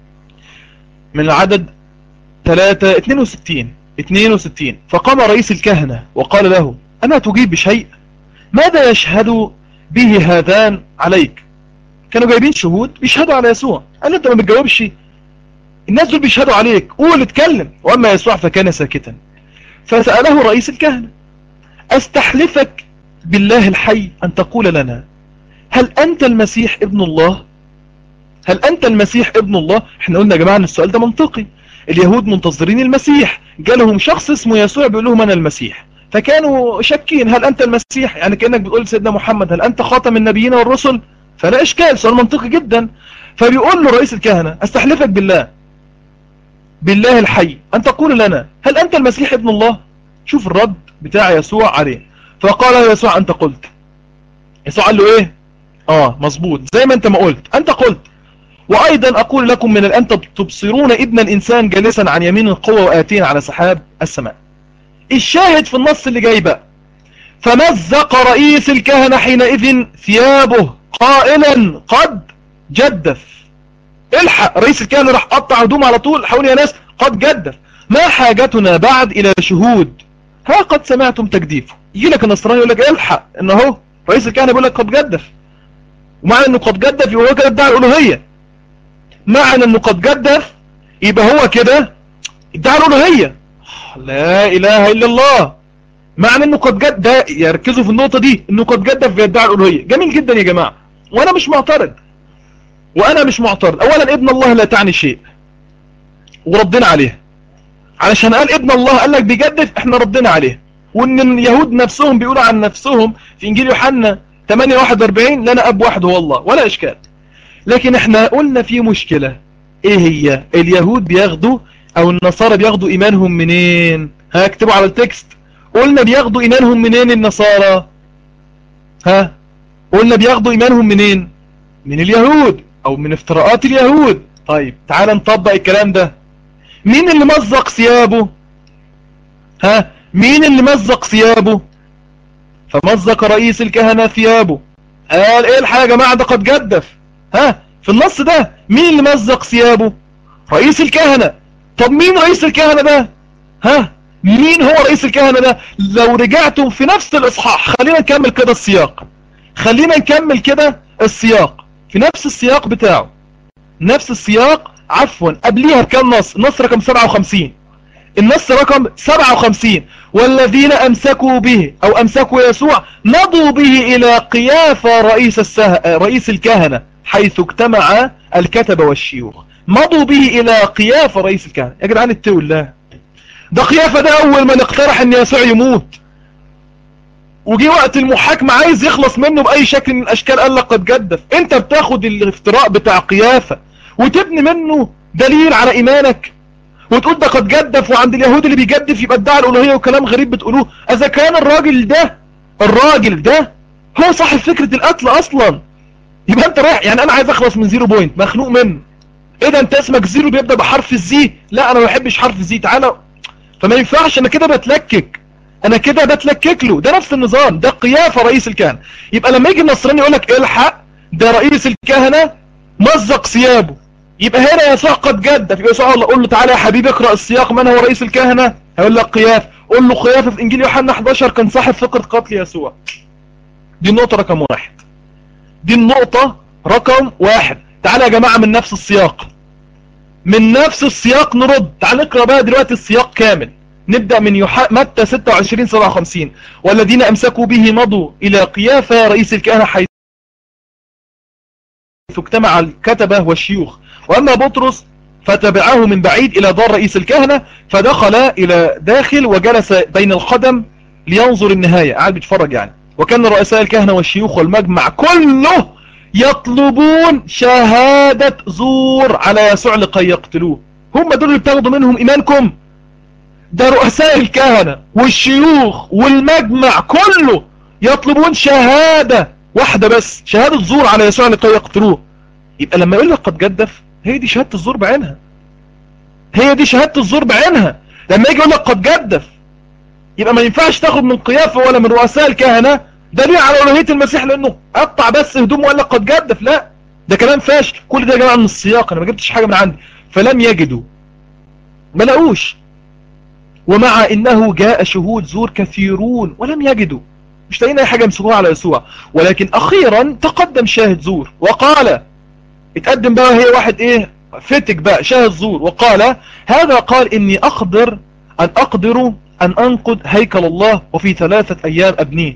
من العدد 3 62 62 فقام رئيس الكهنة وقال له أما تجيب بشيء ماذا يشهد به هذان عليك كانوا جايبين شهود بيشهدوا على يسوع قال له انت ما بتجاوبش الناس دول بيشهدوا عليك قول اتكلم واما يسوع فكان ساكتا فسأله رئيس الكهنة استحلفك بالله الحي ان تقول لنا هل انت المسيح ابن الله هل انت المسيح ابن الله احنا قلنا يا جماعة ان السؤال ده منطقي اليهود منتظرين المسيح جالهم شخص اسمه يسوع بيقول لهم انا المسيح فكانوا شاكين هل أنت المسيح يعني كأنك بتقول سيدنا محمد هل أنت خاتم النبيين والرسل فلا إشكال سؤال منطقي جدا فبيقول له رئيس الكهنة استحلفك بالله بالله الحي أن تقول لنا هل أنت المسيح ابن الله شوف الرد بتاع يسوع عليه فقال له يسوع أنت قلت يسوع قال له إيه آه مظبوط زي ما أنت ما قلت أنت قلت وأيضا أقول لكم من الآن تبصرون ابن الإنسان جالسا عن يمين القوة وآتين على سحاب السماء الشاهد في النص اللي جاي بقى فمزق رئيس الكهنة حينئذ ثيابه قائلا قد جدف الحق رئيس الكهنة راح قطع هدوم على طول حول يا ناس قد جدف ما حاجتنا بعد الى شهود ها قد سمعتم تجديفه يجي لك النصراني يقول لك الحق ان اهو رئيس الكهنة بيقول لك قد جدف ومعنى انه قد جدف يبقى هو كده ادعى الالوهية معنى انه قد جدف يبقى هو كده ادعى الالوهية لا اله الا الله معنى انه قد جد ده يركزوا في النقطة دي انه قد جدف في يدعي الالوهية جميل جدا يا جماعة وانا مش معترض وانا مش معترض اولا ابن الله لا تعني شيء وردنا عليه علشان قال ابن الله قال لك بيجدف احنا ردنا عليه وان اليهود نفسهم بيقولوا عن نفسهم في انجيل يوحنا 8 41 لنا اب واحد هو الله ولا اشكال لكن احنا قلنا في مشكلة ايه هي اليهود بياخدوا او النصارى بياخدوا ايمانهم منين ها اكتبوا على التكست قلنا بياخدوا ايمانهم منين النصارى ها قلنا بياخدوا ايمانهم منين من اليهود او من افتراءات اليهود طيب تعال نطبق الكلام ده مين اللي مزق ثيابه ها مين اللي مزق ثيابه فمزق رئيس الكهنة ثيابه قال ايه الحاجة يا جماعة ده قد جدف ها في النص ده مين اللي مزق ثيابه رئيس الكهنة طب مين رئيس الكهنة ده ها مين هو رئيس الكهنة ده لو رجعتم في نفس الاصحاح خلينا نكمل كده السياق خلينا نكمل كده السياق في نفس السياق بتاعه نفس السياق عفوا قبليها بكام نص نص رقم 57 النص رقم 57 والذين امسكوا به او امسكوا يسوع مضوا به الى قيافة رئيس السه... رئيس الكهنة حيث اجتمع الكتبة والشيوخ مضوا به الى قيافة رئيس الكهنة يا جدعان اتقوا الله ده قيافة ده اول من اقترح ان يسوع يموت وجي وقت المحاكمة عايز يخلص منه بأي شكل من الأشكال قال لك قد جدف انت بتاخد الافتراء بتاع قيافة وتبني منه دليل على إيمانك وتقول ده قد جدف وعند اليهود اللي بيجدف يبقى ادعى الألوهية وكلام غريب بتقولوه إذا كان الراجل ده الراجل ده هو صاحب فكرة القتل أصلا يبقى انت رايح يعني أنا عايز أخلص من زيرو بوينت مخنوق منه ايه ده انت اسمك زيرو بيبدأ بحرف الزي لا أنا ما بحبش حرف الزي تعالى فما ينفعش أنا كده بتلكك انا كده بتلكك له ده نفس النظام ده قيافة رئيس الكهنة يبقى لما يجي النصراني يقول لك الحق ده رئيس الكهنة مزق ثيابه يبقى هنا يسوع قد جدف يبقى يسوع الله قول له تعالى يا حبيبي اقرأ السياق من هو رئيس الكهنة هيقول لك قياف قول له قيافة في انجيل يوحنا 11 كان صاحب فكرة قتل يسوع دي النقطة رقم واحد دي النقطة رقم واحد تعالى يا جماعة من نفس السياق من نفس السياق نرد تعال نقرأ بقى دلوقتي السياق كامل نبدأ من يح... متى 26 57 والذين أمسكوا به مضوا إلى قيافة رئيس الكهنة حيث اجتمع الكتبة والشيوخ وأما بطرس فتبعه من بعيد إلى دار رئيس الكهنة فدخل إلى داخل وجلس بين القدم لينظر النهاية قاعد بيتفرج يعني وكان رؤساء الكهنة والشيوخ والمجمع كله يطلبون شهادة زور على يسوع لكي يقتلوه هم دول اللي بتاخدوا منهم إيمانكم ده رؤساء الكهنة والشيوخ والمجمع كله يطلبون شهادة واحدة بس شهادة زور على يسوع لكي يقتلوه يبقى لما يقول لك قد جدف هي دي شهادة الزور بعينها هي دي شهادة الزور بعينها لما يجي يقول لك قد جدف يبقى ما ينفعش تاخد من قيافة ولا من رؤساء الكهنة دليل على ألوهية المسيح لأنه قطع بس هدومه وقال لك قد جدف لا ده كلام فاشل كل ده يا جماعة من السياق أنا ما جبتش حاجة من عندي فلم يجدوا ما لقوش ومع انه جاء شهود زور كثيرون ولم يجدوا مش لاقيين اي حاجة يمسكوها على يسوع ولكن اخيرا تقدم شاهد زور وقال اتقدم بقى هي واحد ايه فتك بقى شاهد زور وقال هذا قال اني اقدر ان اقدر ان انقض هيكل الله وفي ثلاثة ايام ابنيه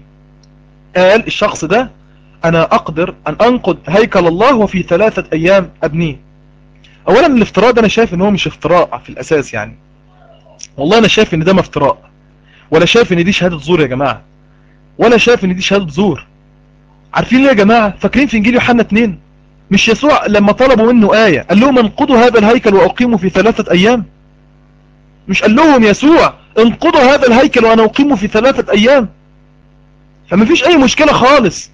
قال الشخص ده انا اقدر ان انقض هيكل الله وفي ثلاثة ايام ابنيه اولا الافتراء ده انا شايف ان هو مش افتراء في الاساس يعني والله انا شايف ان ده مفتراء ولا شايف ان دي شهادة زور يا جماعة ولا شايف ان دي شهادة زور عارفين ليه يا جماعة فاكرين في انجيل يوحنا 2 مش يسوع لما طلبوا منه آية قال لهم انقضوا هذا الهيكل واقيموا في ثلاثة ايام مش قال لهم يسوع انقضوا هذا الهيكل وانا اقيمه في ثلاثة ايام فما فيش اي مشكلة خالص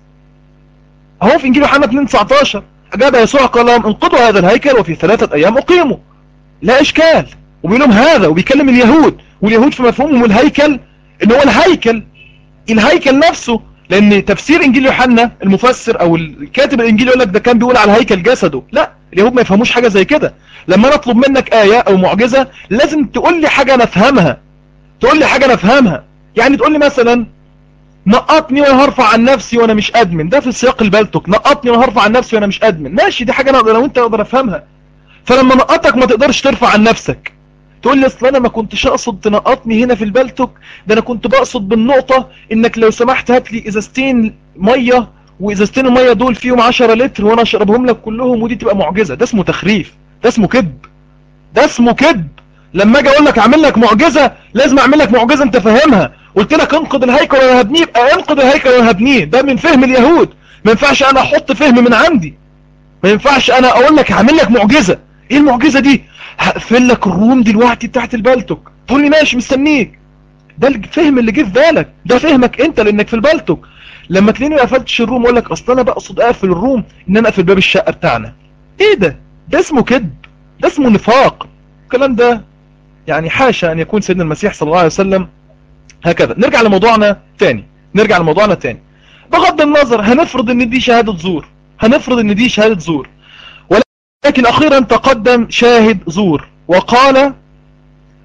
اهو في انجيل يوحنا 2 19 اجاب يسوع قال لهم انقضوا هذا الهيكل وفي ثلاثة ايام اقيموا لا اشكال وبيقول لهم هذا وبيكلم اليهود واليهود في مفهومهم الهيكل ان هو الهيكل الهيكل نفسه لان تفسير انجيل يوحنا المفسر او الكاتب الانجيل يقول لك ده كان بيقول على هيكل جسده لا اليهود ما يفهموش حاجة زي كده لما انا اطلب منك آية او معجزة لازم تقول لي حاجة انا افهمها تقول لي حاجة انا افهمها يعني تقول لي مثلا نقطني وانا هرفع عن نفسي وانا مش ادمن ده في سياق البلتك نقطني وانا هرفع عن نفسي وانا مش ادمن ماشي دي حاجة انا اقدر وانت اقدر افهمها فلما نقطك ما تقدرش ترفع عن نفسك تقول لي اصل انا ما كنتش اقصد تنقطني هنا في البلتك ده انا كنت بقصد بالنقطة انك لو سمحت هات لي ازازتين مية وازازتين المية دول فيهم 10 لتر وانا اشربهم لك كلهم ودي تبقى معجزة ده اسمه تخريف ده اسمه كذب ده اسمه كذب لما اجي اقول لك اعمل لك معجزة لازم اعمل لك معجزة انت فاهمها قلت لك انقض الهيكل وانا هبنيه يبقى انقض الهيكل وانا هبنيه ده من فهم اليهود ما ينفعش انا احط فهم من عندي ما ينفعش انا اقول لك هعمل لك معجزة ايه المعجزة دي هقفل لك الروم دلوقتي بتاعت البلتك تقول لي ماشي مستنيك ده الفهم اللي جه في بالك ده فهمك انت لانك في البلتك لما تلاقيني ما قفلتش الروم اقول لك اصل انا بقصد اقفل الروم ان انا اقفل باب الشقه بتاعنا ايه ده ده اسمه كذب ده اسمه نفاق الكلام ده يعني حاشا ان يكون سيدنا المسيح صلى الله عليه وسلم هكذا نرجع لموضوعنا تاني نرجع لموضوعنا تاني بغض النظر هنفرض ان دي شهادة زور هنفرض ان دي شهادة زور ولكن اخيرا تقدم شاهد زور وقال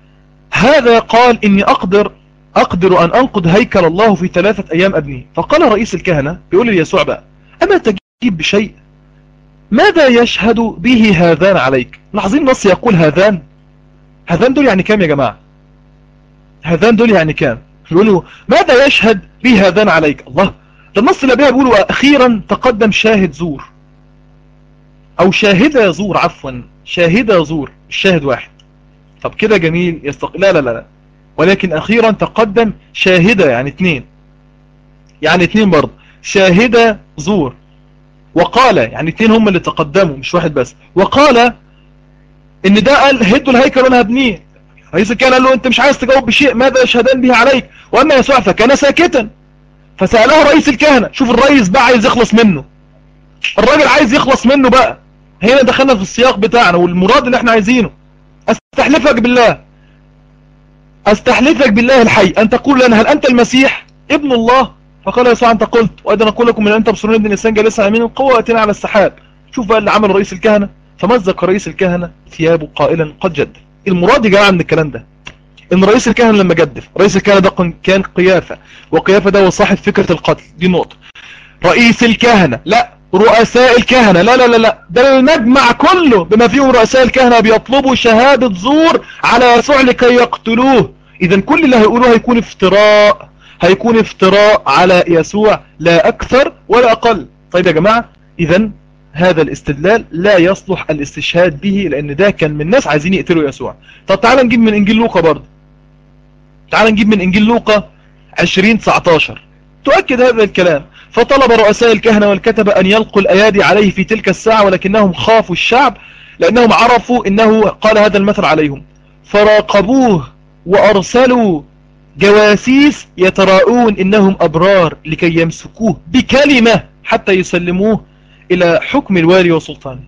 هذا قال إني أقدر أقدر أن أنقض هيكل الله في ثلاثة أيام أبنيه فقال رئيس الكهنة بيقول ليسوع بقى أما تجيب بشيء ماذا يشهد به هذان عليك لاحظين نص يقول هذان هذان دول يعني كام يا جماعة هذان دول يعني كام يقولوا ماذا يشهد به هذان عليك الله ده النص اللي بيها بيقولوا أخيرا تقدم شاهد زور أو شاهدة زور عفوا شاهدة زور الشاهد واحد طب كده جميل يستق... لا لا لا ولكن أخيرا تقدم شاهدة يعني اثنين يعني اثنين برضه شاهدة زور وقال يعني اثنين هم اللي تقدموا مش واحد بس وقال ان ده قال هدوا الهيكل وانا هبنيه رئيس الكهنة قال له انت مش عايز تجاوب بشيء ماذا يشهدان به عليك واما يسوع فكان ساكتا فسأله رئيس الكهنة شوف الرئيس بقى عايز يخلص منه الراجل عايز يخلص منه بقى هنا دخلنا في السياق بتاعنا والمراد اللي احنا عايزينه استحلفك بالله استحلفك بالله الحي ان تقول لنا هل انت المسيح ابن الله فقال يسوع انت قلت وايضا نقول لكم ان انت بصرون ابن الانسان جالسا امين القوة اتنا على السحاب شوف بقى اللي عمل رئيس الكهنة فمزق رئيس الكهنة ثيابه قائلا قد جدف المراد يا جماعه من الكلام ده ان رئيس الكهنة لما جدف رئيس الكهنة ده كان قيافة وقيافة ده هو صاحب فكرة القتل دي نقطة رئيس الكهنة لا رؤساء الكهنة لا لا لا لا ده المجمع كله بما فيه رؤساء الكهنة بيطلبوا شهادة زور على يسوع لكي يقتلوه اذا كل اللي هيقولوه هيكون افتراء هيكون افتراء على يسوع لا اكثر ولا اقل طيب يا جماعة اذا هذا الاستدلال لا يصلح الاستشهاد به لان ده كان من ناس عايزين يقتلوا يسوع طب تعال نجيب من انجيل لوقا برضه تعال نجيب من انجيل لوقا 20 19 تؤكد هذا الكلام فطلب رؤساء الكهنة والكتبة أن يلقوا الأيادي عليه في تلك الساعة ولكنهم خافوا الشعب لأنهم عرفوا أنه قال هذا المثل عليهم فراقبوه وأرسلوا جواسيس يتراءون إنهم أبرار لكي يمسكوه بكلمة حتى يسلموه إلى حكم الوالي وسلطانه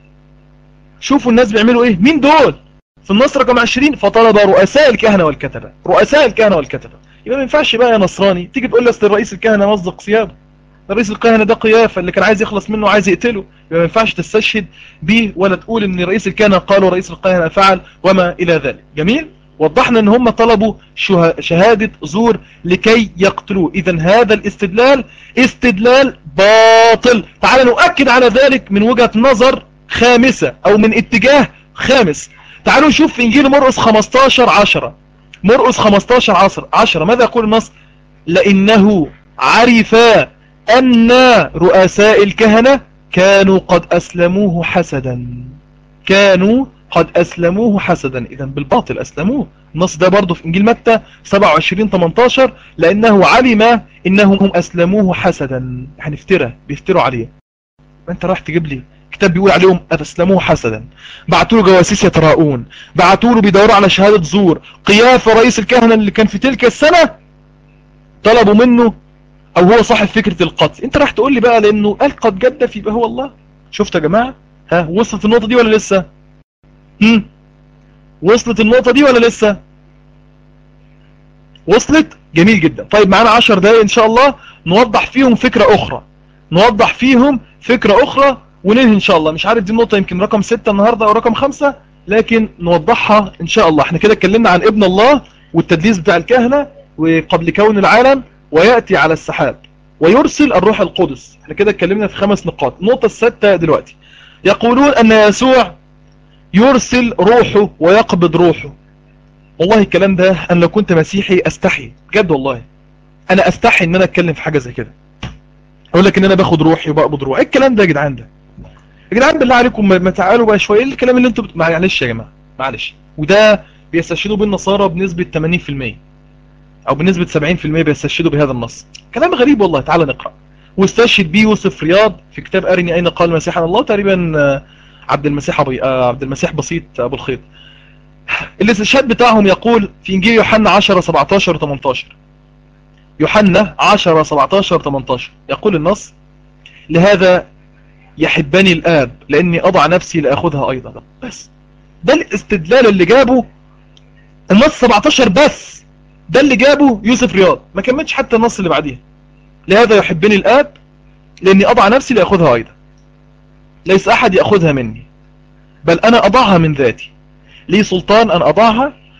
شوفوا الناس بيعملوا إيه مين دول في النص رقم 20 فطلب رؤساء الكهنة والكتبة رؤساء الكهنة والكتبة يبقى ما ينفعش بقى يا نصراني تيجي تقول لي اصل الرئيس الكهنة مصدق ثيابه رئيس الكهنة ده قيافة اللي كان عايز يخلص منه وعايز يقتله يبقى ما ينفعش تستشهد به ولا تقول ان رئيس الكهنة قال ورئيس الكهنة فعل وما الى ذلك جميل وضحنا ان هم طلبوا شهادة زور لكي يقتلوه اذا هذا الاستدلال استدلال باطل تعال نؤكد على ذلك من وجهة نظر خامسة او من اتجاه خامس تعالوا نشوف في انجيل مرقس 15 10 مرقس 15 10 10 ماذا يقول النص لانه عرفا أن رؤساء الكهنة كانوا قد أسلموه حسدا كانوا قد أسلموه حسدا إذا بالباطل أسلموه النص ده برضه في إنجيل متى 27-18 لأنه علم إنهم أسلموه حسدا يعني افترى بيفتروا عليه ما أنت راح تجيب لي كتاب بيقول عليهم أسلموه حسدا بعتوا له جواسيس يتراءون بعتوا له بيدوروا على شهادة زور قيافة رئيس الكهنة اللي كان في تلك السنة طلبوا منه او هو صاحب فكرة القتل انت راح تقول لي بقى لانه قال قد جدف يبقى هو الله شفت يا جماعة ها وصلت النقطة دي ولا لسه هم وصلت النقطة دي ولا لسه وصلت جميل جدا طيب معانا عشر دقايق ان شاء الله نوضح فيهم فكرة اخرى نوضح فيهم فكرة اخرى وننهي ان شاء الله مش عارف دي النقطة يمكن رقم ستة النهاردة او رقم خمسة لكن نوضحها ان شاء الله احنا كده اتكلمنا عن ابن الله والتدليس بتاع الكهنة وقبل كون العالم ويأتي على السحاب ويرسل الروح القدس احنا كده اتكلمنا في خمس نقاط النقطة الستة دلوقتي يقولون ان يسوع يرسل روحه ويقبض روحه والله الكلام ده انا لو كنت مسيحي استحي بجد والله انا استحي ان انا اتكلم في حاجة زي كده اقول لك ان انا باخد روحي وبقبض روحي ايه الكلام ده يا جدعان ده يا جدعان بالله عليكم ما تعالوا بقى شويه ايه الكلام اللي انتوا بت... معلش يا جماعه معلش وده بيستشهدوا بالنصارى بنسبه 80% او بنسبة 70% بيستشهدوا بهذا النص كلام غريب والله تعال نقرأ واستشهد بيه يوسف رياض في كتاب أرني أين قال المسيح عن الله تقريبا عبد المسيح أبي عبد المسيح بسيط أبو الخيط الاستشهاد بتاعهم يقول في إنجيل يوحنا 10 17 18 يوحنا 10 17 18 يقول النص لهذا يحبني الآب لأني أضع نفسي لأخذها أيضا بس ده الاستدلال اللي جابه النص 17 بس ده اللي جابه يوسف رياض ما كملش حتى النص اللي بعديها لهذا يحبني الآب لأني أضع نفسي لأخذها أيضا ليس أحد يأخذها مني بل أنا أضعها من ذاتي لي سلطان أن أضعها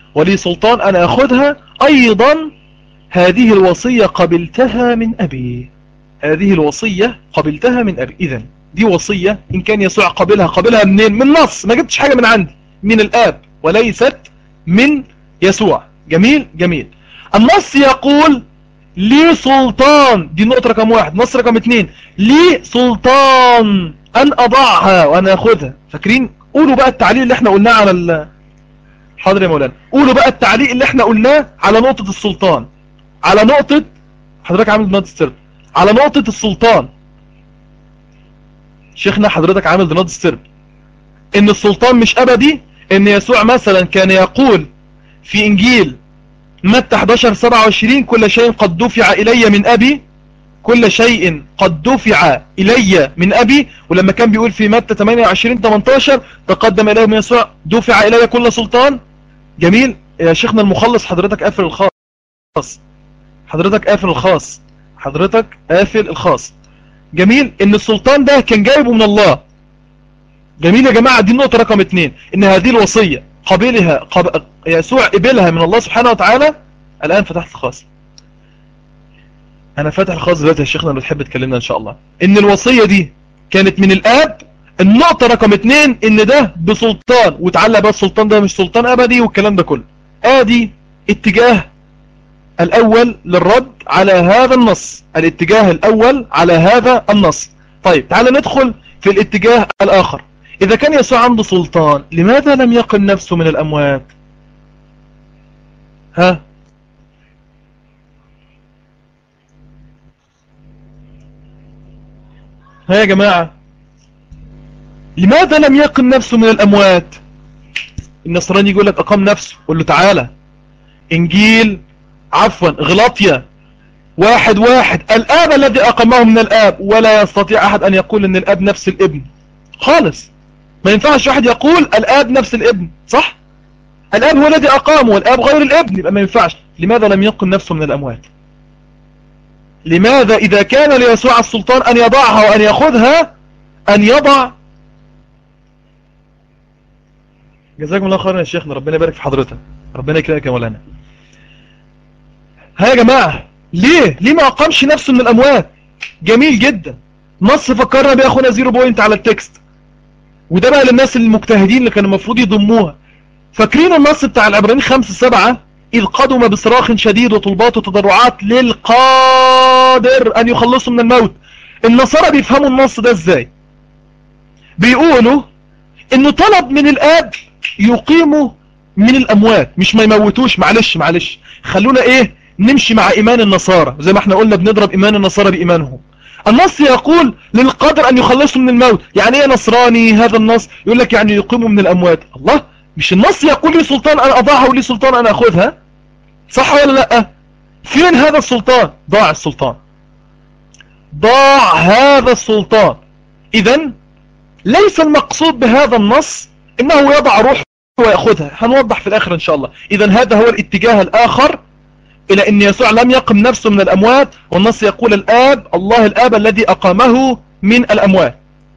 ولي سلطان أن أخذها أيضا هذه الوصية قبلتها من أبي هذه الوصية قبلتها من أبي إذن دي وصية إن كان يسوع قبلها قبلها منين من نص ما جبتش حاجة من عندي من الآب وليست من يسوع جميل جميل النص يقول لي سلطان دي نقطة رقم واحد نص رقم اتنين لي سلطان أن أضعها وأن أخذها فاكرين قولوا بقى التعليق اللي احنا قلناه على ال... حاضر يا مولانا قولوا بقى التعليق اللي احنا قلناه على نقطة السلطان على نقطة حضرتك عامل نقطة السرب على نقطة السلطان شيخنا حضرتك عامل نقطة السرب ان السلطان مش ابدي ان يسوع مثلا كان يقول في انجيل متى 11 27 كل شيء قد دفع الي من ابي كل شيء قد دفع الي من ابي ولما كان بيقول في متى 28 18 تقدم اليه من يسوع دفع الي كل سلطان جميل يا شيخنا المخلص حضرتك قافل الخاص حضرتك قافل الخاص حضرتك قافل الخاص جميل ان السلطان ده كان جايبه من الله جميل يا جماعة دي النقطة رقم اتنين ان هذه الوصية قبلها قب... يسوع قبلها من الله سبحانه وتعالى الان فتحت الخاص انا فاتح الخاص دلوقتي يا شيخنا اللي تحب تكلمنا ان شاء الله ان الوصية دي كانت من الاب النقطة رقم اتنين ان ده بسلطان وتعلق بقى السلطان ده مش سلطان ابدي والكلام ده كله ادي اتجاه الاول للرد على هذا النص الاتجاه الاول على هذا النص طيب تعال ندخل في الاتجاه الاخر اذا كان يسوع عنده سلطان لماذا لم يقل نفسه من الاموات ها ها يا جماعة لماذا لم يقم نفسه من الأموات النصراني يقول لك أقام نفسه قل له تعالى إنجيل عفوا غلاطيا واحد واحد الآب الذي أقامه من الآب ولا يستطيع أحد أن يقول أن الآب نفس الابن خالص ما ينفعش واحد يقول الآب نفس الابن صح الآب هو الذي أقامه والآب غير الابن يبقى ما ينفعش لماذا لم يقل نفسه من الأموات لماذا إذا كان ليسوع السلطان أن يضعها وأن يأخذها أن يضع جزاكم الله خيرا يا شيخنا ربنا يبارك في حضرتك ربنا يكرمك يا مولانا ها يا جماعة ليه ليه ما أقامش نفسه من الأموات جميل جدا نص فكرنا بيه أخونا زيرو بوينت على التكست وده بقى للناس المجتهدين اللي كانوا المفروض يضموها فاكرين النص بتاع العبرانيين خمسة سبعة إذ قدم بصراخ شديد وطلبات وتضرعات للقادر أن يخلصوا من الموت النصارى بيفهموا النص ده ازاي بيقولوا انه طلب من الاب يقيموا من الاموات مش ما يموتوش معلش معلش خلونا ايه نمشي مع ايمان النصارى زي ما احنا قلنا بنضرب ايمان النصارى بايمانهم النص يقول للقادر ان يخلصوا من الموت يعني ايه نصراني هذا النص يقول لك يعني يقيموا من الاموات الله مش النص يقول لي سلطان أن أضعها ولي سلطان أن أخذها صح ولا لا فين هذا السلطان ضاع السلطان ضاع هذا السلطان إذا ليس المقصود بهذا النص إنه يضع روح ويأخذها هنوضح في الآخر إن شاء الله إذا هذا هو الاتجاه الآخر إلى أن يسوع لم يقم نفسه من الأموات والنص يقول الآب الله الآب الذي أقامه من الأموات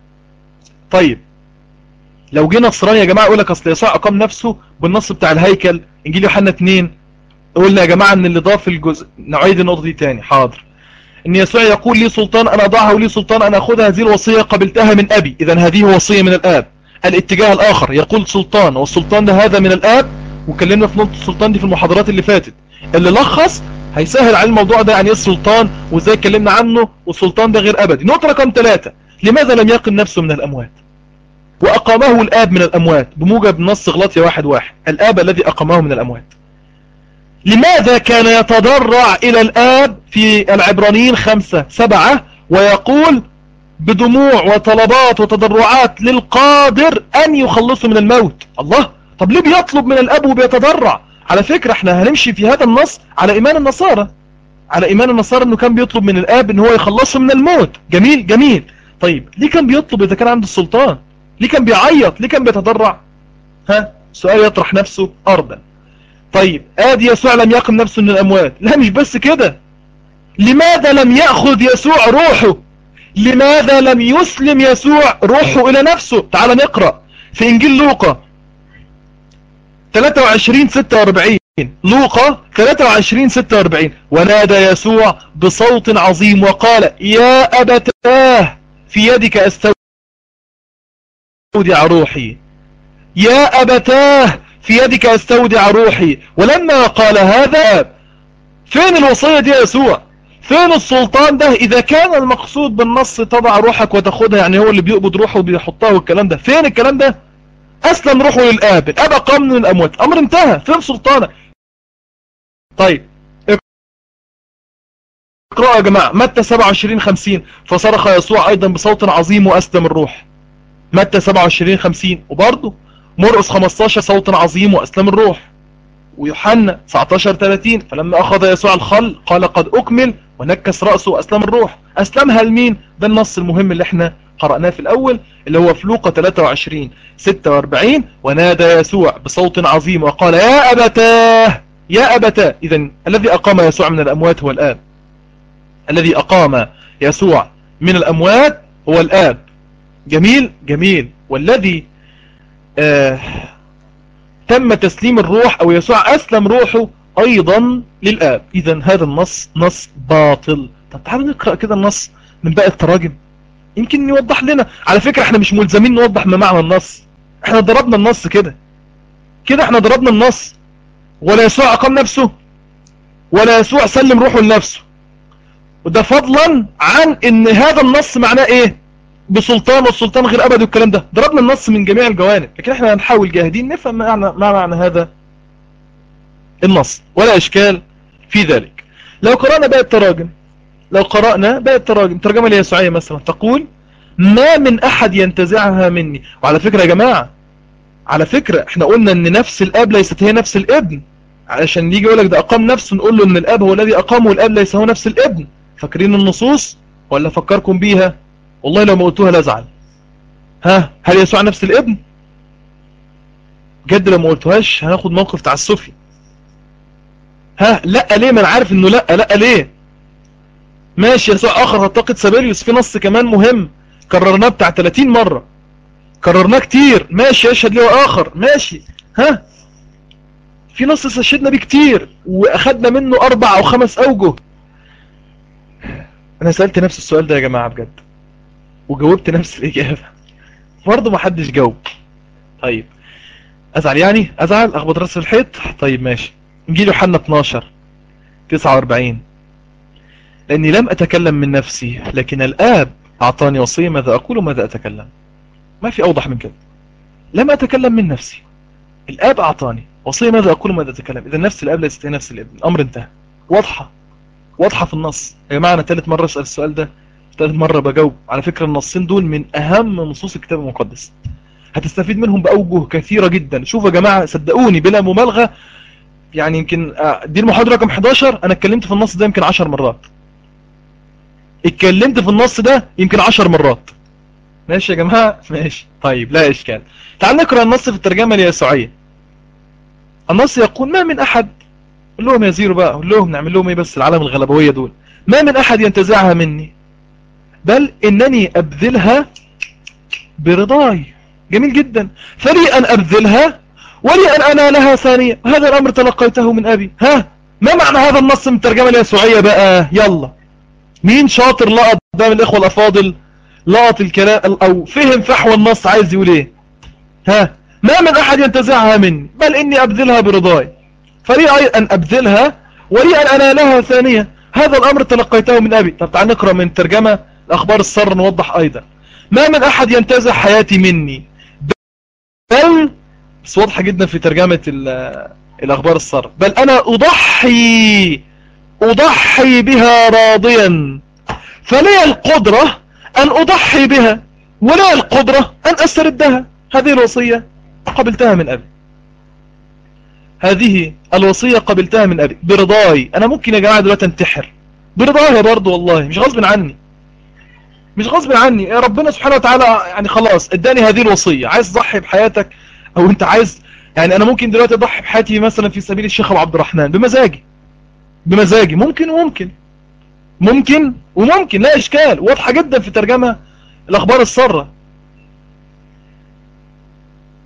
طيب لو جينا نصراني يا جماعة يقول لك اصل يسوع اقام نفسه بالنص بتاع الهيكل انجيل يوحنا 2 قلنا يا جماعة ان اللي ضاف الجزء نعيد النقطة دي تاني حاضر ان يسوع يقول لي سلطان انا اضعها ولي سلطان انا اخذها هذه الوصية قبلتها من ابي اذا هذه وصية من الاب الاتجاه الاخر يقول سلطان والسلطان ده هذا من الاب وكلمنا في نقطة السلطان دي في المحاضرات اللي فاتت اللي لخص هيسهل على الموضوع ده يعني ايه السلطان وازاي اتكلمنا عنه والسلطان ده غير ابدي نقطة رقم ثلاثة لماذا لم يقم نفسه من الاموات وأقامه الآب من الأموات بموجب نص غلطية واحد واحد الآب الذي أقامه من الأموات لماذا كان يتضرع إلى الآب في العبرانيين خمسة سبعة ويقول بدموع وطلبات وتضرعات للقادر أن يخلصه من الموت الله طب ليه بيطلب من الأب وبيتضرع على فكرة احنا هنمشي في هذا النص على إيمان النصارى على إيمان النصارى أنه كان بيطلب من الآب أنه هو يخلصه من الموت جميل جميل طيب ليه كان بيطلب إذا كان عنده السلطان ليه كان بيعيط ليه كان بيتضرع ها سؤال يطرح نفسه أرضا طيب آدي يسوع لم يقم نفسه من الأموات لا مش بس كده لماذا لم يأخذ يسوع روحه لماذا لم يسلم يسوع روحه إلى نفسه تعال نقرأ في إنجيل لوقا 23 46 لوقا 23 46 ونادى يسوع بصوت عظيم وقال يا أبتاه في يدك أستودع روحي يا أبتاه في يدك أستودع روحي ولما قال هذا فين الوصية دي يا يسوع فين السلطان ده إذا كان المقصود بالنص تضع روحك وتاخدها يعني هو اللي بيقبض روحه وبيحطها والكلام ده فين الكلام ده أسلم روحه للآب الآب قام من الأموات أمر انتهى فين سلطانك طيب اقرأوا يا جماعة متى 27 50 فصرخ يسوع أيضا بصوت عظيم وأسلم الروح متى 27 50 وبرضه مرقس 15 صوت عظيم وأسلم الروح ويوحنا 19 30 فلما أخذ يسوع الخل قال قد أكمل ونكس رأسه وأسلم الروح أسلمها لمين ده النص المهم اللي احنا قرأناه في الأول اللي هو في لوقا 23 46 ونادى يسوع بصوت عظيم وقال يا أبتاه يا أبتاه إذا الذي أقام يسوع من الأموات هو الآب الذي أقام يسوع من الأموات هو الآب جميل جميل والذي آه تم تسليم الروح أو يسوع أسلم روحه أيضا للآب إذا هذا النص نص باطل طب تعالوا نقرأ كده النص من باقي التراجم يمكن يوضح لنا على فكرة احنا مش ملزمين نوضح ما معنى النص احنا ضربنا النص كده كده احنا ضربنا النص ولا يسوع أقام نفسه ولا يسوع سلم روحه لنفسه وده فضلا عن ان هذا النص معناه ايه بسلطان والسلطان غير ابدي والكلام ده ضربنا النص من جميع الجوانب لكن احنا هنحاول جاهدين نفهم ما معنى, ما معنى هذا النص ولا اشكال في ذلك لو قرأنا باقي التراجم لو قرأنا باقي التراجم ترجمة اليسوعية مثلا تقول ما من احد ينتزعها مني وعلى فكرة يا جماعة على فكرة احنا قلنا ان نفس الاب ليست هي نفس الابن علشان يجي يقول لك ده اقام نفسه نقول له ان الاب هو الذي اقامه والاب ليس هو نفس الابن فاكرين النصوص ولا فكركم بيها والله لو ما قلتوها لازعل ها هل يسوع نفس الابن بجد لو ما قلتوهاش هناخد موقف تعسفي ها لا ليه ما انا عارف انه لا لا ليه ماشي يسوع اخر هتقد سابيليوس في نص كمان مهم كررناه بتاع 30 مرة كررناه كتير ماشي يشهد له اخر ماشي ها في نص استشهدنا بيه كتير واخدنا منه اربع او خمس اوجه انا سألت نفس السؤال ده يا جماعة بجد وجاوبت نفس الاجابة برضه ما حدش جاوب طيب ازعل يعني ازعل اخبط راس في الحيط طيب ماشي نجي يوحنا 12 49 لاني لم اتكلم من نفسي لكن الاب اعطاني وصية ماذا اقول وماذا اتكلم ما في اوضح من كده لم اتكلم من نفسي الاب اعطاني وصية ماذا اقول وماذا اتكلم اذا نفس الاب ليست هي نفس الابن الامر انتهى واضحة واضحة في النص يا جماعة انا ثالث مرة اسأل السؤال ده ثالث مرة بجاوب على فكرة النصين دول من اهم نصوص الكتاب المقدس هتستفيد منهم بأوجه كثيرة جدا شوفوا يا جماعة صدقوني بلا مبالغة يعني يمكن دي المحاضرة رقم 11 انا اتكلمت في النص ده يمكن 10 مرات اتكلمت في النص ده يمكن 10 مرات ماشي يا جماعة ماشي طيب لا اشكال تعال نقرأ النص في الترجمة اليسوعية النص يقول ما من احد قول لهم يا زيرو بقى قول لهم نعمل لهم ايه بس العالم الغلبوية دول ما من احد ينتزعها مني بل انني ابذلها برضاي جميل جدا فلي ان ابذلها ولي ان انالها ثانية هذا الامر تلقيته من ابي ها ما معنى هذا النص من الترجمة اليسوعية بقى يلا مين شاطر لقط ده من الاخوة الافاضل لقط الكلام او فهم فحوى النص عايز يقول ايه ها ما من احد ينتزعها مني بل اني ابذلها برضاي فلي ان ابذلها ولي ان انالها ثانية هذا الامر تلقيته من ابي طب تعال نقرأ من ترجمة الاخبار السر نوضح ايضا ما من احد ينتزع حياتي مني بل بس واضحة جدا في ترجمة الاخبار السر بل انا اضحي اضحي بها راضيا فلي القدرة ان اضحي بها ولا القدرة ان استردها هذه الوصية قبلتها من ابي هذه الوصية قبلتها من ابي برضاي انا ممكن يا جماعة دلوقتي انتحر برضاها برضو والله مش غصب عني مش غصب عني يا ربنا سبحانه وتعالى يعني خلاص اداني هذه الوصية عايز تضحي بحياتك او انت عايز يعني انا ممكن دلوقتي اضحي بحياتي مثلا في سبيل الشيخ ابو عبد الرحمن بمزاجي بمزاجي ممكن وممكن ممكن وممكن لا اشكال واضحة جدا في ترجمة الاخبار السارة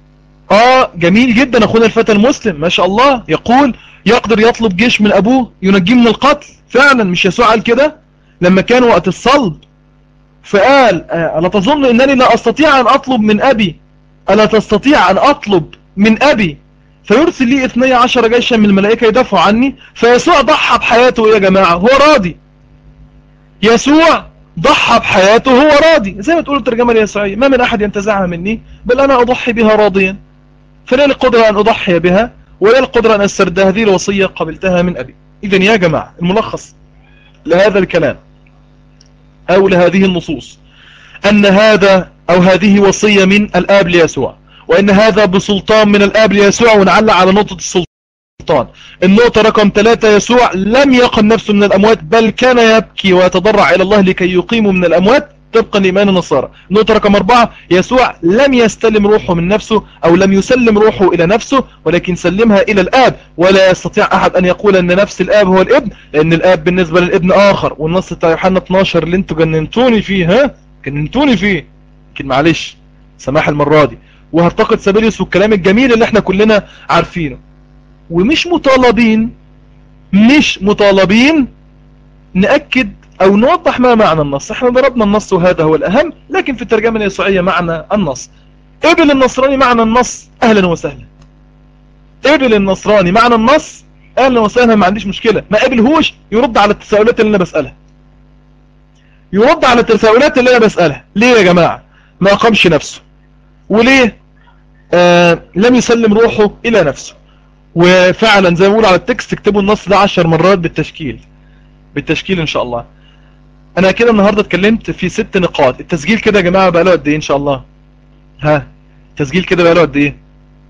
اه جميل جدا اخونا الفتى المسلم ما شاء الله يقول يقدر يطلب جيش من ابوه ينجيه من القتل فعلا مش يسوع قال كده لما كان وقت الصلب فقال آه، ألا تظن أنني لا أستطيع أن أطلب من أبي ألا تستطيع أن أطلب من أبي فيرسل لي 12 جيشا من الملائكة يدافعوا عني فيسوع ضحى بحياته يا جماعة هو راضي يسوع ضحى بحياته هو راضي زي ما تقول الترجمة اليسوعية ما من أحد ينتزعها مني بل أنا أضحي بها راضيا فلا القدرة أن أضحي بها ولا القدرة أن أسترد هذه الوصية قبلتها من أبي إذن يا جماعة الملخص لهذا الكلام أو لهذه النصوص أن هذا أو هذه وصية من الآب ليسوع وأن هذا بسلطان من الآب ليسوع ونعلق على نقطة السلطان النقطة رقم ثلاثة يسوع لم يقم نفسه من الأموات بل كان يبكي ويتضرع إلى الله لكي يقيمه من الأموات طبقا لإيمان النصارى النقطة رقم أربعة يسوع لم يستلم روحه من نفسه أو لم يسلم روحه إلى نفسه ولكن سلمها إلى الآب ولا يستطيع أحد أن يقول أن نفس الآب هو الابن لأن الآب بالنسبة للابن آخر والنص بتاع يوحنا 12 اللي انتوا جننتوني فيه ها جننتوني فيه لكن معلش سماح المرة دي وهرتقد سابيليوس والكلام الجميل اللي احنا كلنا عارفينه ومش مطالبين مش مطالبين نأكد او نوضح ما معنى النص احنا ضربنا النص وهذا هو الاهم لكن في الترجمة اليسوعية معنى النص قبل النصراني معنى النص اهلا وسهلا قبل النصراني معنى النص اهلا وسهلا ما عنديش مشكلة ما قبلهوش يرد على التساؤلات اللي انا بسألها يرد على التساؤلات اللي انا بسألها ليه يا جماعة ما اقامش نفسه وليه آه لم يسلم روحه الى نفسه وفعلا زي ما بقول على التكست اكتبوا النص ده عشر مرات بالتشكيل بالتشكيل ان شاء الله انا كده النهاردة اتكلمت في ست نقاط التسجيل كده يا جماعة بقى له قد ايه ان شاء الله ها التسجيل كده بقى له قد ايه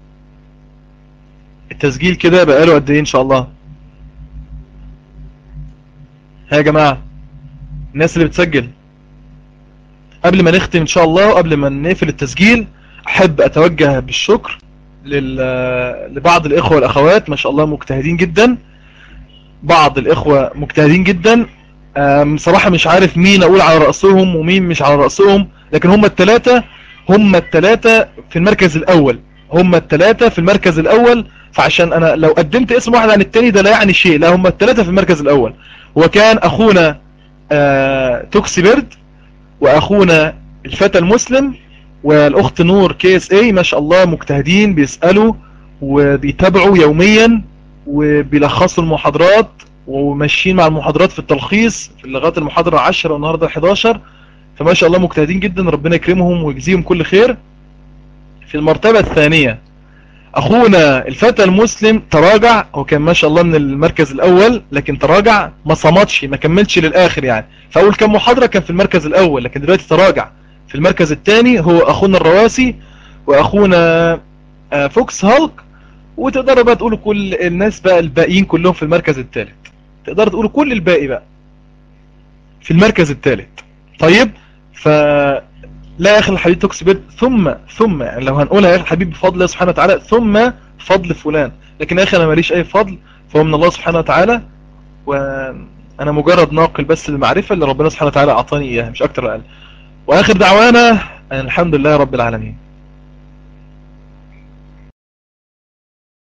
التسجيل كده بقى له قد ايه ان شاء الله ها يا جماعة الناس اللي بتسجل قبل ما نختم ان شاء الله وقبل ما نقفل التسجيل احب اتوجه بالشكر لل... لبعض الاخوة والاخوات ما شاء الله مجتهدين جدا بعض الاخوة مجتهدين جدا صراحة مش عارف مين اقول على رأسهم ومين مش على رأسهم لكن هم التلاتة هم التلاتة في المركز الاول هم التلاتة في المركز الاول فعشان انا لو قدمت اسم واحد عن التاني ده لا يعني شيء لا هم التلاتة في المركز الاول وكان اخونا آه توكسي بيرد واخونا الفتى المسلم والاخت نور كي اس اي ما شاء الله مجتهدين بيسألوا وبيتابعوا يوميا وبيلخصوا المحاضرات وماشيين مع المحاضرات في التلخيص في لغايه المحاضرة 10 والنهاردة 11 فما شاء الله مجتهدين جدا ربنا يكرمهم ويجزيهم كل خير في المرتبة الثانية اخونا الفتى المسلم تراجع هو كان ما شاء الله من المركز الاول لكن تراجع ما صمتش ما كملش للاخر يعني فاول كام محاضرة كان في المركز الاول لكن دلوقتي تراجع في المركز الثاني هو اخونا الرواسي واخونا فوكس هالك وتقدروا بقى تقولوا كل الناس بقى الباقيين كلهم في المركز الثالث تقدروا تقولوا كل الباقي بقى في المركز الثالث طيب ف لا يا اخي الحبيب توكس بيرد ثم ثم يعني لو هنقولها يا اخي الحبيب بفضل الله سبحانه وتعالى ثم فضل فلان لكن يا اخي انا ماليش اي فضل فهو من الله سبحانه وتعالى وانا مجرد ناقل بس المعرفة اللي ربنا سبحانه وتعالى اعطاني اياها مش اكتر اقل واخر دعوانا الحمد لله رب العالمين